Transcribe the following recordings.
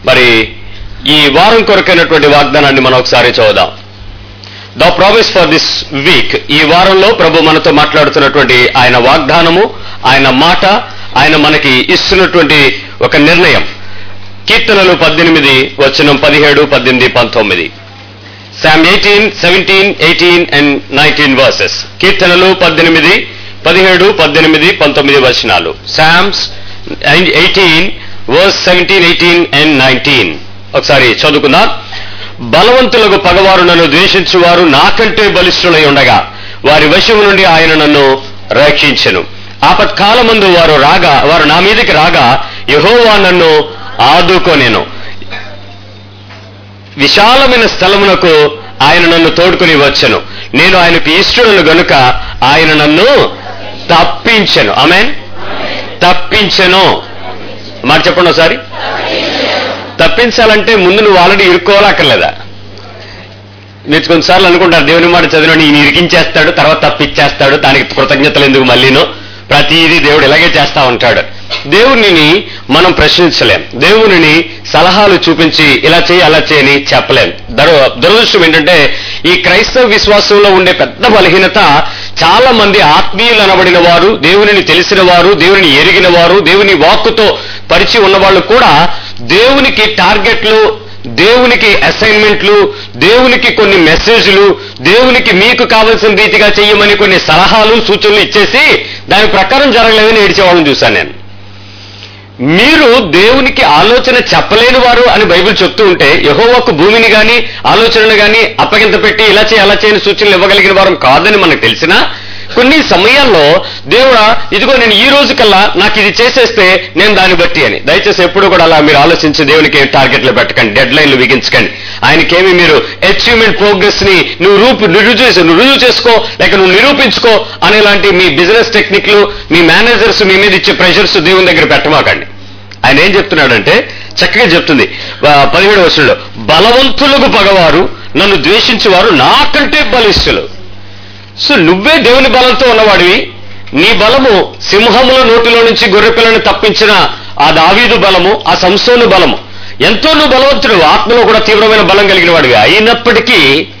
మరి ఈ వారం కొరకైనటువంటి వాగ్దానాన్ని మనం ఒకసారి చూద్దాం the promise for this week ఈ వారంలో ప్రభు మనతో మాట్లాడుతున్నటువంటి ఆయన వాగ్దానము ఆయన మాట ఆయన మనకి ఇస్తున్నటువంటి ఒక నిర్ణయం కీర్తనలు పద్దెనిమిది వచనం పదిహేడు పద్దెనిమిది పంతొమ్మిది Psalm eighteen seventeen eighteen and nineteen verses కీర్తనలు పద్దెనిమిది పదిహేడు పద్దెనిమిది పంతొమ్మిది వచనాలు Psalms eighteen verse seventeen eighteen and nineteen ఒకసారి చదువుకుందాం బలవంతులకు పగవారు నన్ను ద్వేషించువారు నాకంటే బలిష్ఠులై ఉండగా వారి వశము నుండి ఆయన నన్ను రక్షించెను ఆపత్కాలమందు వారు రాగా వారు నా మీదకి రాగా యహోవా నన్ను ఆదుకొనెను విశాలమైన స్థలమునకు ఆయన నన్ను తోడుకుని వచ్చెను నేను ఆయనకు ఇష్టడును గనుక ఆయన నన్ను తప్పించెను ఆమె తప్పించెను మాట చెప్పండి ఒకసారి తప్పించాలంటే ముందు నువ్వు ఆల్రెడీ ఇరుక్కోవాలక్కర్లేదా మీరు కొన్నిసార్లు అనుకుంటారు దేవుని మాట చదివిన ఈయన ఇరికించేస్తాడు తర్వాత తప్పించేస్తాడు దానికి కృతజ్ఞతలు ఎందుకు మళ్ళీను ప్రతిదీ దేవుడు ఇలాగే చేస్తా ఉంటాడు దేవునిని మనం ప్రశ్నించలేం దేవునిని సలహాలు చూపించి ఇలా చేయి అలా చేయని చెప్పలేం దరు- దురదృష్టం ఏంటంటే ఈ క్రైస్తవ విశ్వాసంలో ఉండే పెద్ద బలహీనత చాలా మంది ఆత్మీయులు అనబడిన వారు దేవునిని తెలిసిన వారు దేవుని ఎరిగిన వారు దేవుని వాక్కుతో పరిచయం ఉన్న వాళ్ళు కూడా దేవునికి టార్గెట్లు దేవునికి అసైన్మెంట్లు దేవునికి కొన్ని మెసేజ్లు దేవునికి మీకు కావలసిన రీతిగా చెయ్యమని కొన్ని సలహాలు సూచనలు ఇచ్చేసి దాని ప్రకారం జరగలేదని ఏడ్చేవాళ్ళని చూశాను నేను మీరు దేవునికి ఆలోచన చెప్పలేని వారు అని బైబిల్ చెప్తూ ఉంటే యహోవాకు భూమిని గాని ఆలోచనను గాని అప్పగింత పెట్టి ఇలా చేయి అలా చేయని సూచనలు ఇవ్వగలిగిన వారం కాదని మనకు తెలిసినా కొన్ని సమయాల్లో దేవుడా ఇదిగో నేను ఈ రోజు కల్లా నాకు ఇది చేసేస్తే నేను దాన్ని బట్టి అని దయచేసి ఎప్పుడు కూడా అలా మీరు ఆలోచించి దేవునికి ఏం టార్గెట్లు పెట్టకండి డెడ్ లైన్లు బిగించకండి ఆయనకేమి మీరు అచీవ్మెంట్ ప్రోగ్రెస్ ని నువ్వు రూపు రుజువు చేసి నువ్వు రుజువు చేసుకో లేక నువ్వు నిరూపించుకో అనేలాంటి మీ బిజినెస్ టెక్నిక్లు మీ మేనేజర్స్ మీ మీద ఇచ్చే ప్రెషర్స్ దేవుని దగ్గర పెట్టమాకండి ఆయన ఏం చెప్తున్నాడంటే చక్కగా చెప్తుంది ఆ, పదిహేడు వర్షంలో బలవంతులకు పగవారు నన్ను ద్వేషించేవారు నాకంటే బలిష్ఠులు సో నువ్వే దేవుని బలంతో ఉన్నవాడివి నీ బలము సింహముల నోటిలో నుంచి గొర్రెపిల్లని తప్పించిన ఆ దావీదు బలము ఆ సంసోను బలము ఎంతో నువ్వు బలవంతుడు ఆత్మలో కూడా తీవ్రమైన బలం కలిగిన వాడివి అయినప్పటికీ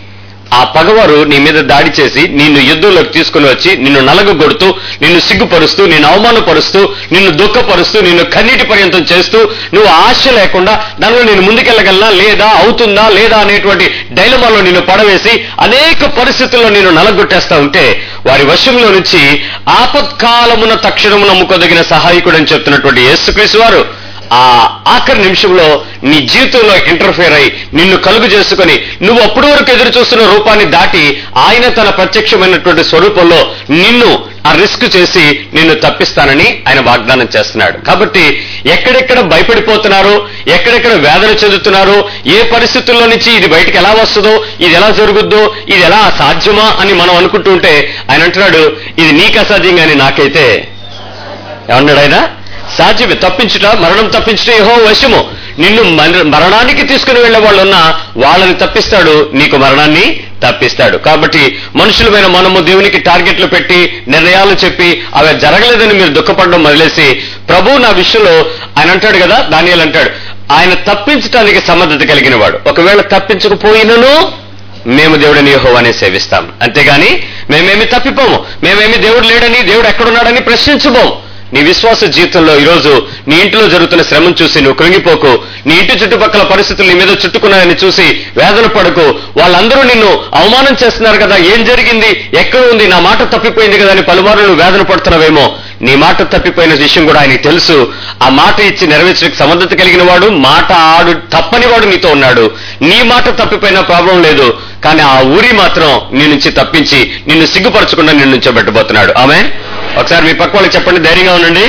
ఆ పగవారు నీ మీద దాడి చేసి నిన్ను యుద్ధంలోకి తీసుకుని వచ్చి నిన్ను నలగగొడుతూ నిన్ను సిగ్గుపరుస్తూ నిన్ను అవమానపరుస్తూ నిన్ను దుఃఖపరుస్తూ నిన్ను కన్నీటి పర్యంతం చేస్తూ నువ్వు ఆశ లేకుండా దానిలో నేను ముందుకెళ్ళగలనా లేదా అవుతుందా లేదా అనేటువంటి డైలమాలో నిన్ను పడవేసి అనేక పరిస్థితుల్లో నేను నలగొట్టేస్తా ఉంటే వారి వశంలో నుంచి ఆపత్కాలమున తక్షణము నమ్ముకోదగిన సహాయకుడు అని చెప్తున్నటువంటి యేసుక్రీస్తు వారు ఆ ఆఖరి నిమిషంలో నీ జీవితంలో ఇంటర్ఫేర్ అయి నిన్ను కలుగు చేసుకుని నువ్వు అప్పటి వరకు ఎదురు చూస్తున్న రూపాన్ని దాటి ఆయన తన ప్రత్యక్షమైనటువంటి స్వరూపంలో నిన్ను ఆ రిస్క్ చేసి నిన్ను తప్పిస్తానని ఆయన వాగ్దానం చేస్తున్నాడు కాబట్టి ఎక్కడెక్కడ భయపడిపోతున్నారో ఎక్కడెక్కడ వేదన చెందుతున్నారో ఏ పరిస్థితుల్లో నుంచి ఇది బయటికి ఎలా వస్తుందో ఇది ఎలా జరుగుద్దో ఇది ఎలా సాధ్యమా అని మనం అనుకుంటూ ఉంటే ఆయన అంటున్నాడు ఇది నీకు అసాధ్యం కానీ నాకైతే ఏమన్నాడు ఆయన సాధ్యమే తప్పించుట మరణం తప్పించుట ఏహో వశము నిన్ను మర- మరణానికి తీసుకుని వెళ్లే వాళ్ళు ఉన్నా వాళ్ళని తప్పిస్తాడు నీకు మరణాన్ని తప్పిస్తాడు కాబట్టి మనుషులమైన మనము దేవునికి టార్గెట్లు పెట్టి నిర్ణయాలు చెప్పి అవి జరగలేదని మీరు దుఃఖపడడం వదిలేసి ప్రభు నా విషయంలో ఆయన అంటాడు కదా దానియాలు అంటాడు ఆయన తప్పించడానికి సమర్థత కలిగిన వాడు ఒకవేళ తప్పించకపోయినను మేము దేవుడిని యెహోవానే సేవిస్తాం అంతేగాని మేమేమి తప్పిపోము మేమేమి దేవుడు లేడని దేవుడు ఎక్కడున్నాడని ప్రశ్నించబోము నీ విశ్వాస జీవితంలో ఈరోజు నీ ఇంట్లో జరుగుతున్న శ్రమను చూసి నువ్వు కృంగిపోకు నీ ఇంటి చుట్టుపక్కల పరిస్థితులు నీ మీద చుట్టుకున్నాయని చూసి వేదన పడకు వాళ్ళందరూ నిన్ను అవమానం చేస్తున్నారు కదా ఏం జరిగింది ఎక్కడ ఉంది నా మాట తప్పిపోయింది కదా అని పలుమార్లు నువ్వు వేదన పడుతున్నావేమో నీ మాట తప్పిపోయిన విషయం కూడా ఆయనకి తెలుసు ఆ మాట ఇచ్చి నెరవేర్చడానికి సమర్థత కలిగిన వాడు మాట ఆడు తప్పని వాడు నీతో ఉన్నాడు నీ మాట తప్పిపోయినా ప్రాబ్లం లేదు కానీ ఆ ఊరి మాత్రం నీ నుంచి తప్పించి నిన్ను సిగ్గుపరచకుండా నిన్ను నుంచోబెట్టబోతున్నాడు ఆమె ఒకసారి మీ పక్క వాళ్ళకి చెప్పండి ధైర్యంగా ఉండండి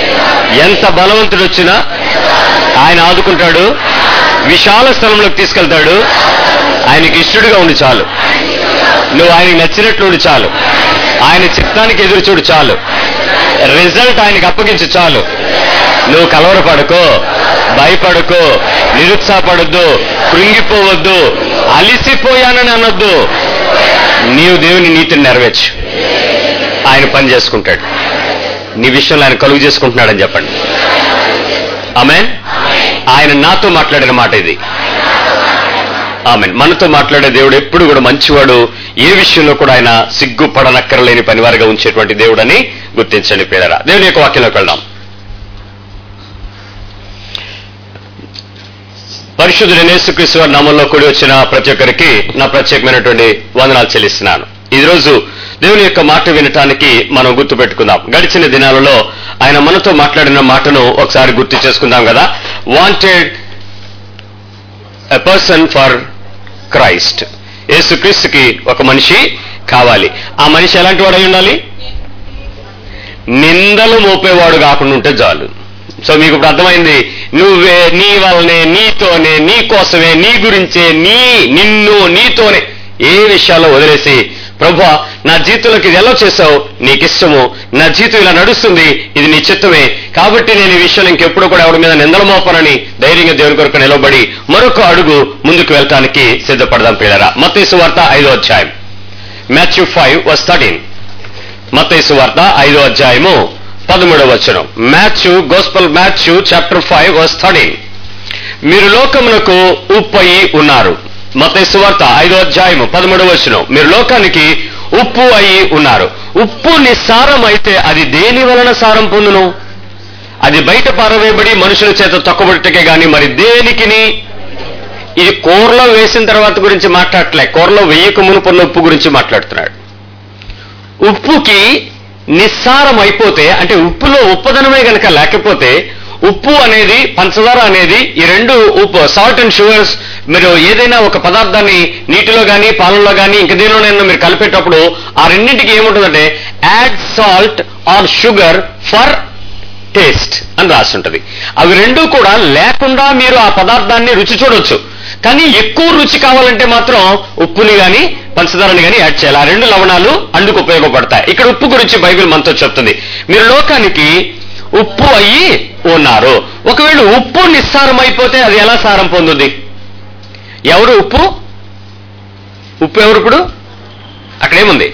ఎంత బలవంతుడు వచ్చినా ఆయన ఆదుకుంటాడు విశాల స్థలంలోకి తీసుకెళ్తాడు ఆయనకి ఇష్టడుగా ఉండి చాలు నువ్వు ఆయనకి నచ్చినట్లు ఉండి చాలు ఆయన చిత్తానికి ఎదురు చూడు చాలు రిజల్ట్ ఆయనకి అప్పగించు చాలు నువ్వు కలవరపడకో భయపడకో నిరుత్సాహపడద్దు కృంగిపోవద్దు అలిసిపోయానని అనొద్దు నీవు దేవుని నీతిని నెరవేర్చు ఆయన పని చేసుకుంటాడు నీ విషయంలో ఆయన కలుగు చేసుకుంటున్నాడని చెప్పండి ఆమె ఆయన నాతో మాట్లాడిన మాట ఇది ఆమె మనతో మాట్లాడే దేవుడు ఎప్పుడు కూడా మంచివాడు ఏ విషయంలో కూడా ఆయన సిగ్గుపడనక్కరలేని పనివారిగా ఉంచేటువంటి దేవుడని గుర్తించండి పేదరా దేవుని యొక్క వాక్యంలోకి వెళ్దాం పరిశుద్ధుడు యేసుక్రీస్తు వారి నామంలో కూడి వచ్చిన ప్రతి ఒక్కరికి నా ప్రత్యేకమైనటువంటి వందనాలు చెల్లిస్తున్నాను ఈ రోజు దేవుని యొక్క మాట వినటానికి మనం గుర్తు పెట్టుకుందాం గడిచిన దినాలలో ఆయన మనతో మాట్లాడిన మాటను ఒకసారి గుర్తు చేసుకుందాం కదా wanted a person for Christ యేసుక్రీస్తుకి ఒక మనిషి కావాలి ఆ మనిషి ఎలాంటి వాడై ఉండాలి నిందలు మోపేవాడు కాకుండా ఉంటే చాలు సో మీకు ఇప్పుడు అర్థమైంది నువ్వే నీ వల్లనే నీతోనే నీ కోసమే నీ గురించే నీ నిన్ను నీతోనే ఏ విషయాల్లో వదిలేసి ప్రభు నా జీవితంలోకి ఇది ఎలా చేసావు నీకు ఇష్టము నా జీవితం ఇలా నడుస్తుంది ఇది నీ చిత్తమే కాబట్టి నేను ఈ విషయంలో ఇంకెప్పుడు కూడా ఎవరి మీద నిందల మోపనని ధైర్యంగా దేవుని కొరకు నిలబడి మరొక అడుగు ముందుకు వెళ్ళటానికి సిద్ధపడదాం పిల్లరా మత్తేసు వార్త ఐదో అధ్యాయం మాథ్యూ ఫైవ్ వస్ థర్టీన్ మత్తైసు వార్త ఐదో అధ్యాయము పదమూడవ వచనం Matthew gospel Matthew chapter five verse thirteen మీరు లోకమునకు ఉప్పు అయి ఉన్నారు మత్తైసు వార్త ఐదో అధ్యాయము పదమూడవ వచనం మీరు లోకానికి ఉప్పు అయి ఉన్నారు ఉప్పు నిస్సారం అయితే అది దేని వలన సారం పొందును అది బయట పారవేయబడి మనుషుల చేత తొక్కబడిటకే గాని మరి దేనికిని ఇది కూరలో వేసిన తర్వాత గురించి మాట్లాడట్లే కూరలో వెయ్యక మునుపున్న ఉప్పు గురించి మాట్లాడుతున్నాడు ఉప్పుకి నిస్సారం అయిపోతే అంటే ఉప్పులో ఉప్పదనమే గనక లేకపోతే ఉప్పు అనేది పంచదార అనేది ఈ రెండు ఉప్పు సాల్ట్ అండ్ షుగర్స్ మీరు ఏదైనా ఒక పదార్థాన్ని నీటిలో కానీ పాలల్లో కానీ ఇంక దేనిలోనైనా మీరు కలిపేటప్పుడు ఆ రెండింటికి ఏముంటుందంటే add salt or sugar for taste అని రాసి ఉంటుంది అవి రెండు కూడా లేకుండా మీరు ఆ పదార్థాన్ని రుచి చూడొచ్చు కానీ ఎక్కువ రుచి కావాలంటే మాత్రం ఉప్పుని గాని పంచదారని గాని యాడ్ చేయాలి ఆ రెండు లవణాలు అందుకు ఉపయోగపడతాయి ఇక్కడ ఉప్పు గురించి బైబిల్ మనతో చెప్తుంది మీరు లోకానికి ఉప్పు అయ్యి ఉన్నారు ఒకవేళ ఉప్పు నిస్సారం అయిపోతే అది ఎలా సారం పొందుద్ది ఎవరు ఉప్పు ఉప్పు ఎవరు ఇప్పుడు అక్కడేముంది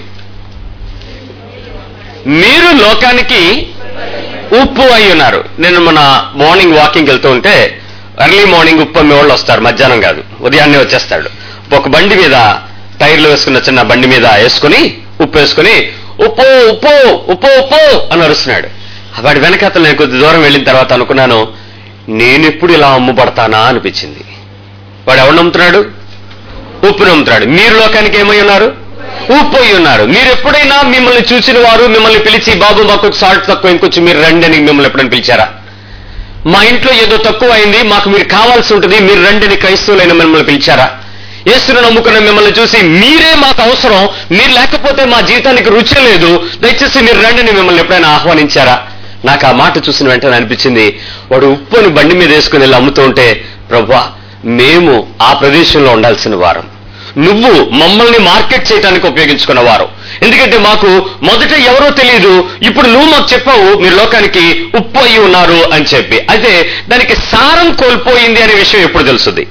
మీరు లోకానికి ఉప్పు అయి ఉన్నారు నేను మన మార్నింగ్ వాకింగ్ వెళ్తూ ఉంటే ఎర్లీ మార్నింగ్ ఉప్పు అమ్మే వాళ్ళు వస్తారు మధ్యాహ్నం కాదు ఉదయాన్నే వచ్చేస్తాడు ఒక బండి మీద టైర్లు వేసుకున్న చిన్న బండి మీద వేసుకుని ఉప్పు వేసుకుని ఉప్పు ఉప్పు ఉప్పు ఉప్పు అని అరుస్తున్నాడు వాడి వెనకాతలు నేను కొద్ది దూరం వెళ్ళిన తర్వాత అనుకున్నాను నేనెప్పుడు ఇలా అమ్ముపడతానా అనిపించింది వాడు ఎవడు నమ్ముతున్నాడు ఉప్పు నమ్ముతున్నాడు మీరు లోకానికి ఏమై ఉన్నారు ఉప్పు అయి ఉన్నారు మీరు ఎప్పుడైనా మిమ్మల్ని చూసిన వారు మిమ్మల్ని పిలిచి బాబు మాకు సాల్ట్ తక్కువ ఇంకొంచెం మీరు రండి అని మిమ్మల్ని ఎప్పుడైనా పిలిచారా మా ఇంట్లో ఏదో తక్కువ అయింది మాకు మీరు కావాల్సి ఉంటుంది మీరు రండిని క్రైస్తవులైన మిమ్మల్ని పిలిచారా యేసును నమ్ముకున్న మిమ్మల్ని చూసి మీరే మాకు అవసరం మీరు లేకపోతే మా జీవితానికి రుచి లేదు దయచేసి మీరు రండిని మిమ్మల్ని ఎప్పుడైనా ఆహ్వానించారా నాకు ఆ మాట చూసిన వెంటనే అనిపించింది వాడు ఉప్పుని బండి మీద వేసుకుని వెళ్ళి అమ్ముతూ ఉంటే ప్రభా మేము ఆ ప్రదేశంలో ఉండాల్సిన వారం నువ్వు మమ్మల్ని మార్కెట్ చేయడానికి ఉపయోగించుకున్న వారు ఎందుకంటే మాకు మొదట ఎవరో తెలియదు ఇప్పుడు నువ్వు మాకు చెప్పావు మీరు లోకానికి ఉప్పు అయి ఉన్నారు అని చెప్పి అయితే దానికి సారం కోల్పోయింది అనే విషయం ఎప్పుడు తెలుస్తుంది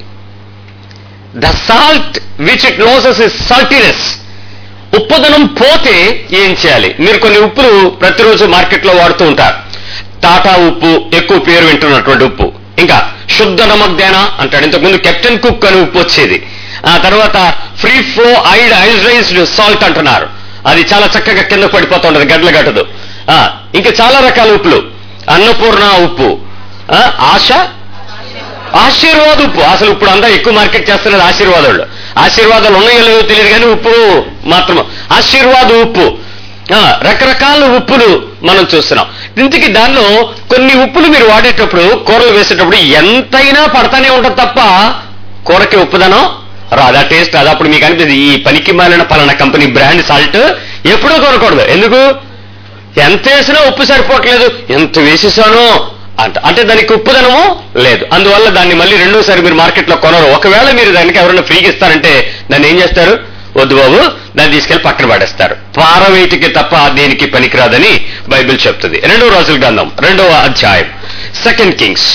the salt which it loses is saltiness ఉప్పుదనం పోతే ఏం చేయాలి మీరు కొన్ని ఉప్పులు ప్రతిరోజు మార్కెట్లో వాడుతూ ఉంటారు టాటా ఉప్పు ఎక్కువ పేరు వింటున్నటువంటి ఉప్పు ఇంకా శుద్ధ నమగ్దేన అంటాడు ఇంతకుముందు కెప్టెన్ కుక్ అని ఉప్పు వచ్చేది ఆ తర్వాత free flow iodised salt అంటున్నారు అది చాలా చక్కగా కింద పడిపోతూ ఉంటుంది గడ్ల గట్టదు ఆ, ఇంకా చాలా రకాల ఉప్పులు అన్నపూర్ణ ఉప్పు ఆ, ఆశ ఆశీర్వాద ఉప్పు అసలు ఇప్పుడు అంతా ఎక్కువ మార్కెట్ చేస్తున్నది ఆశీర్వాదాలు ఆశీర్వాదాలు ఉన్నాయో లేవో తెలియదు కానీ ఉప్పు మాత్రం ఆశీర్వాద ఉప్పు ఆ, రకరకాల ఉప్పులు మనం చూస్తున్నాం ఇంతకీ దానిలో కొన్ని ఉప్పులు మీరు వాడేటప్పుడు కూరలు వేసేటప్పుడు ఎంతైనా పడతానే ఉంటుంది తప్ప కూరకి ఉప్పుదనం రాదా టేస్ట్ రాదు అప్పుడు మీకు అనిపిస్తుంది ఈ పనికి మాలిన పలానా కంపెనీ బ్రాండ్ సాల్ట్ ఎప్పుడూ కొనకూడదు ఎందుకు ఎంత వేసినా ఉప్పు సరిపోవట్లేదు ఎంత వేసేసానో అంట అంటే దానికి ఉప్పుదనము లేదు అందువల్ల దాన్ని మళ్ళీ రెండోసారి మీరు మార్కెట్లో కొనరు ఒకవేళ మీరు దానికి ఎవరైనా ఫ్రీగా ఇస్తారంటే దాన్ని ఏం చేస్తారు వద్దు బాబు దాన్ని తీసుకెళ్లి పక్కన పడేస్తారు పారవేటికి తప్ప దేనికి పనికిరాదని బైబిల్ చెప్తుంది రెండవ రోజుల గ్రంథం రెండవ అధ్యాయం సెకండ్ కింగ్స్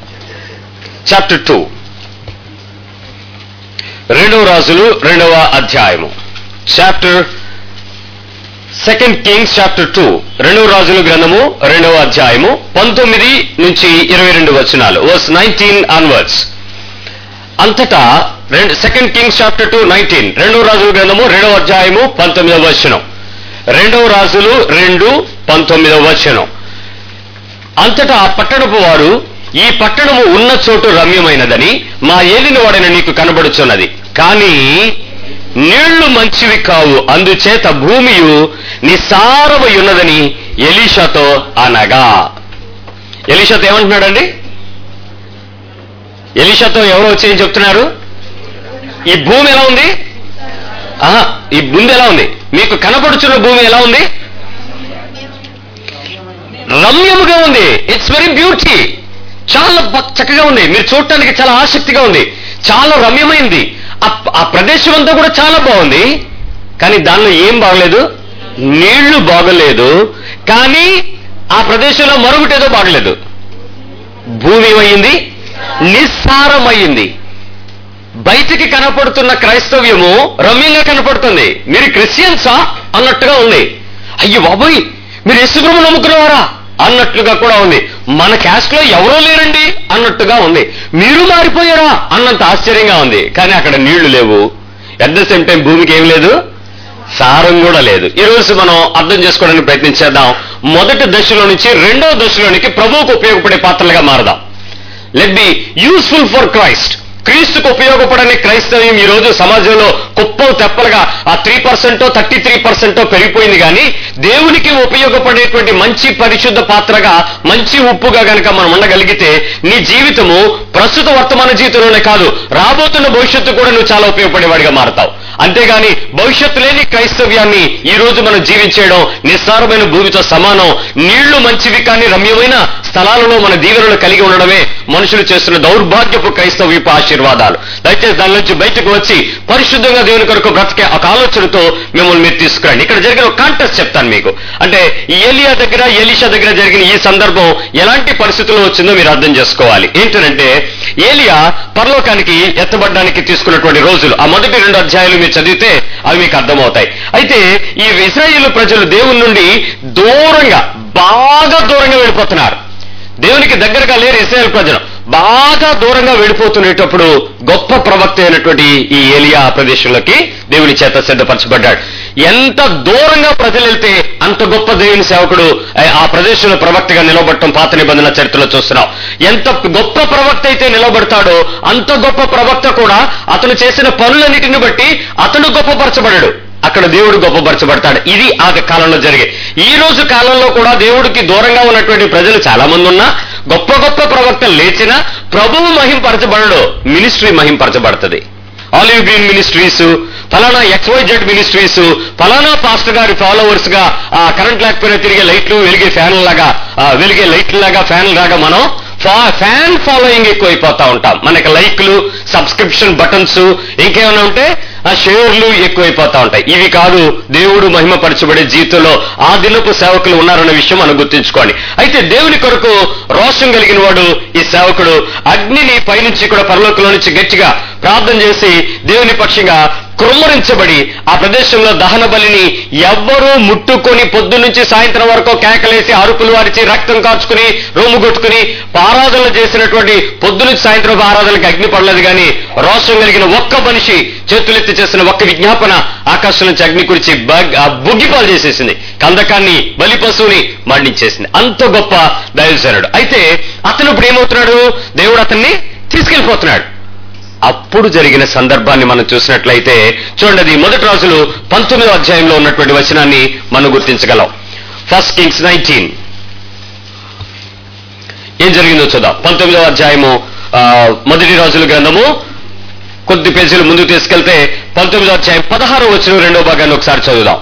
చాప్టర్ టూ రెండవ రాజులు రెండవ అధ్యాయము chapter second Kings chapter two రెండవ రాజుల గ్రంథము రెండవ అధ్యాయము పంతొమ్మిది నుంచి ఇరవై రెండు వచనాలు వర్స్ నైన్టీన్ ఆన్వర్డ్స్ అంతటా రెండు second Kings chapter two nineteen రెండవ రాజుల గ్రంథము రెండవ అధ్యాయము పంతొమ్మిదవ వచనం రెండవ రాజులు రెండు పంతొమ్మిదవ వచనం అంతటా ఆ పట్టణపు వారు ఈ పట్టణము ఉన్న చోటు రమ్యమైనదని మా ఏలిన వాడిన నీకు కనబడుచున్నది కానీ నీళ్లు మంచివి కావు అందుచేత భూమియు నిసారమై ఉన్నదని ఎలీషాతో అనగా ఎలీషాతో ఏమంటున్నాడండి ఎలీషాతో ఎవరు వచ్చి ఏం చెప్తున్నారు ఈ భూమి ఎలా ఉంది ఆహా ఈ భూమి ఎలా ఉంది మీకు కనపడుచున్న భూమి ఎలా ఉంది రమ్యముగా ఉంది ఇట్స్ వెరీ బ్యూటీ చాలా బ- చక్కగా ఉంది మీరు చూడటానికి చాలా ఆసక్తిగా ఉంది చాలా రమ్యమైంది ఆ- ఆ ప్రదేశం అంతా కూడా చాలా బాగుంది కానీ దానిలో ఏం బాగలేదు నీళ్లు బాగలేదు కానీ ఆ ప్రదేశంలో మరొకటి ఏదో బాగలేదు భూమి ఏమైంది నిస్సారమైంది బయటికి కనపడుతున్న క్రైస్తవ్యము రమ్యంగా కనపడుతుంది మీరు క్రిస్టియన్సా అన్నట్టుగా ఉంది అయ్యో బాబోయ్ మీరు యేసుప్రభు నమ్ముకున్నవారా అన్నట్లుగా కూడా ఉంది మన క్యాస్ట్ లో ఎవరూ లేరండి అన్నట్టుగా ఉంది మీరు మారిపోయారా అన్నంత ఆశ్చర్యంగా ఉంది కానీ అక్కడ నీళ్లు లేవు అట్ ద సేమ్ టైం భూమికి ఏం లేదు సారం కూడా లేదు ఈ రోజు మనం అర్థం చేసుకోవడానికి ప్రయత్నించేద్దాం మొదటి దశలో నుంచి రెండో దశలోనికి ప్రభువుకు ఉపయోగపడే పాత్రలుగా మారదాం let be useful for Christ క్రీస్తుకు ఉపయోగపడని క్రైస్తవ్యం ఈ రోజు సమాజంలో కుప్పలు తెప్పలుగా ఆ త్రీ పర్సెంటో థర్టీ త్రీ పర్సెంటో పెరిగిపోయింది కానీ దేవునికి ఉపయోగపడేటువంటి మంచి పరిశుద్ధ పాత్రగా మంచి ఉప్పుగా గనక మనం ఉండగలిగితే నీ జీవితము ప్రస్తుత వర్తమాన జీవితంలోనే కాదు రాబోతున్న భవిష్యత్తు కూడా నువ్వు చాలా ఉపయోగపడేవాడిగా మారతావు అంతేగాని భవిష్యత్తు లేని క్రైస్తవ్యాన్ని ఈ రోజు మనం జీవించేయడం నిస్సారమైన భూమితో సమానం నీళ్లు మంచివి కానీ రమ్యమైన స్థలాలలో మన దీవెనలు కలిగి ఉండడమే మనుషులు చేస్తున్న దౌర్భాగ్యపు క్రైస్తవ్యపు ఆశీర్వాదాలు దయచేసి దాని నుంచి బయటకు వచ్చి పరిశుద్ధంగా దేవుని కొరకు బ్రతికే ఒక ఆలోచనతో మిమ్మల్ని మీరు తీసుకురండి ఇక్కడ జరిగిన ఒక కాంటెస్ట్ చెప్తాను మీకు అంటే ఈ ఏలియా దగ్గర ఎలీషా దగ్గర జరిగిన ఈ సందర్భం ఎలాంటి పరిస్థితుల్లో వచ్చిందో మీరు అర్థం చేసుకోవాలి ఏంటంటే ఏలియా పరలోకానికి ఎత్తబడడానికి తీసుకున్నటువంటి రోజులు ఆ మొదటి రెండు అధ్యాయాలు మీరు చదివితే అవి మీకు అర్థమవుతాయి అయితే ఈ ఇస్రాయేల్ ప్రజలు దేవుని నుండి దూరంగా బాగా దూరంగా వెళ్ళిపోతున్నారు దేవునికి దగ్గరగా లేరు ఇస్రాయేల్ ప్రజలు బాగా దూరంగా వెళ్ళిపోతునేటప్పుడు గొప్ప ప్రవక్త అయినటువంటి ఈ ఏలియా ఆ ప్రదేశంలోకి దేవుని చేత సిద్ధపరచబడ్డాడు ఎంత దూరంగా ప్రజలు వెళ్తే అంత గొప్ప దేవుని సేవకుడు ఆ- ఆ ప్రదేశంలో ప్రవక్తగా నిలబడటం పాత నిబంధన చరిత్రలో చూస్తున్నాం ఎంత గొప్ప ప్రవక్త అయితే నిలబడతాడో అంత గొప్ప ప్రవక్త కూడా అతను చేసిన పనులన్నిటిని బట్టి అతను గొప్పపరచబడడు అక్కడ దేవుడు గొప్పపరచబడతాడు ఇది ఆ కాలంలో జరిగే ఈ రోజు కాలంలో కూడా దేవుడికి దూరంగా ఉన్నటువంటి ప్రజలు చాలా మంది ఉన్నా గొప్ప గొప్ప ప్రవక్తలు లేచినా ప్రభువు మహింపరచబడడు మినిస్ట్రీ మహింపరచబడుతుంది ఆలివ్ గ్రీన్ మినిస్ట్రీస్ ఫలానా ఎక్స్వైజెడ్ మినిస్ట్రీస్ ఫలానా పాస్టర్ గారి ఫాలోవర్స్ గా ఆ కరెంట్ లేకపోయినా తిరిగే లైట్లు వెలిగే ఫ్యాన్ లాగా ఆ, వెలిగే లైట్ల లాగా ఫ్యాన్ లాగా మనం ఫా- ఫ్యాన్ ఫాలోయింగ్ ఎక్కువైపోతా ఉంటాం మనకి లైక్లు సబ్స్క్రిప్షన్ బటన్స్ ఇంకేమైనా ఉంటే ఆ షేర్లు ఎక్కువైపోతా ఉంటాయి ఇవి కాదు దేవుడు మహిమపరచబడే జీవితంలో ఆ దినపు సేవకులు ఉన్నారన్న విషయం మనం గుర్తుంచుకోండి అయితే దేవుని కొరకు రోషం కలిగిన వాడు ఈ సేవకుడు అగ్నిని పైనుంచి కూడా పరలోకంలో నుంచి గట్టిగా ప్రార్థన చేసి దేవుని పక్షంగా కృమ్మరించబడి ఆ ప్రదేశంలో దహన బలిని ఎవ్వరూ ముట్టుకొని పొద్దు నుంచి సాయంత్రం వరకు కేకలేసి అరుపులు వారిచి రక్తం కాచుకుని రొమ్ము కొట్టుకుని ఆరాధనలు చేసినటువంటి పొద్దు నుంచి సాయంత్రం ఆరాధనకి అగ్ని పడలేదు కానీ రోషం కలిగిన ఒక్క మనిషి చేతులెత్తి చేసిన ఒక్క విజ్ఞాపన ఆకాశం నుంచి అగ్ని కురిచి బగ్- ఆ బుగ్గిపాలు చేసేసింది కందకాన్ని బలి పశువుని మండించేసింది అంత గొప్ప దైవజనుడు అయితే అతను ఇప్పుడు ఏమవుతున్నాడు దేవుడు అతన్ని తీసుకెళ్లిపోతున్నాడు అప్పుడు జరిగిన సందర్భాన్ని మనం చూసినట్లయితే చూడండి అది మొదటి రోజులు పంతొమ్మిదో అధ్యాయంలో ఉన్నటువంటి వచనాన్ని మనం గుర్తించగలం ఫస్ట్ కింగ్స్ నైన్టీన్ ఏం జరిగిందో చూద్దాం పంతొమ్మిదో అధ్యాయము ఆ, మొదటి రోజుల గ్రంథము కొద్ది పేజీలు ముందుకు తీసుకెళ్తే పంతొమ్మిదో అధ్యాయం పదహారు వచ్చిన రెండో భాగాన్ని ఒకసారి చదువుదాం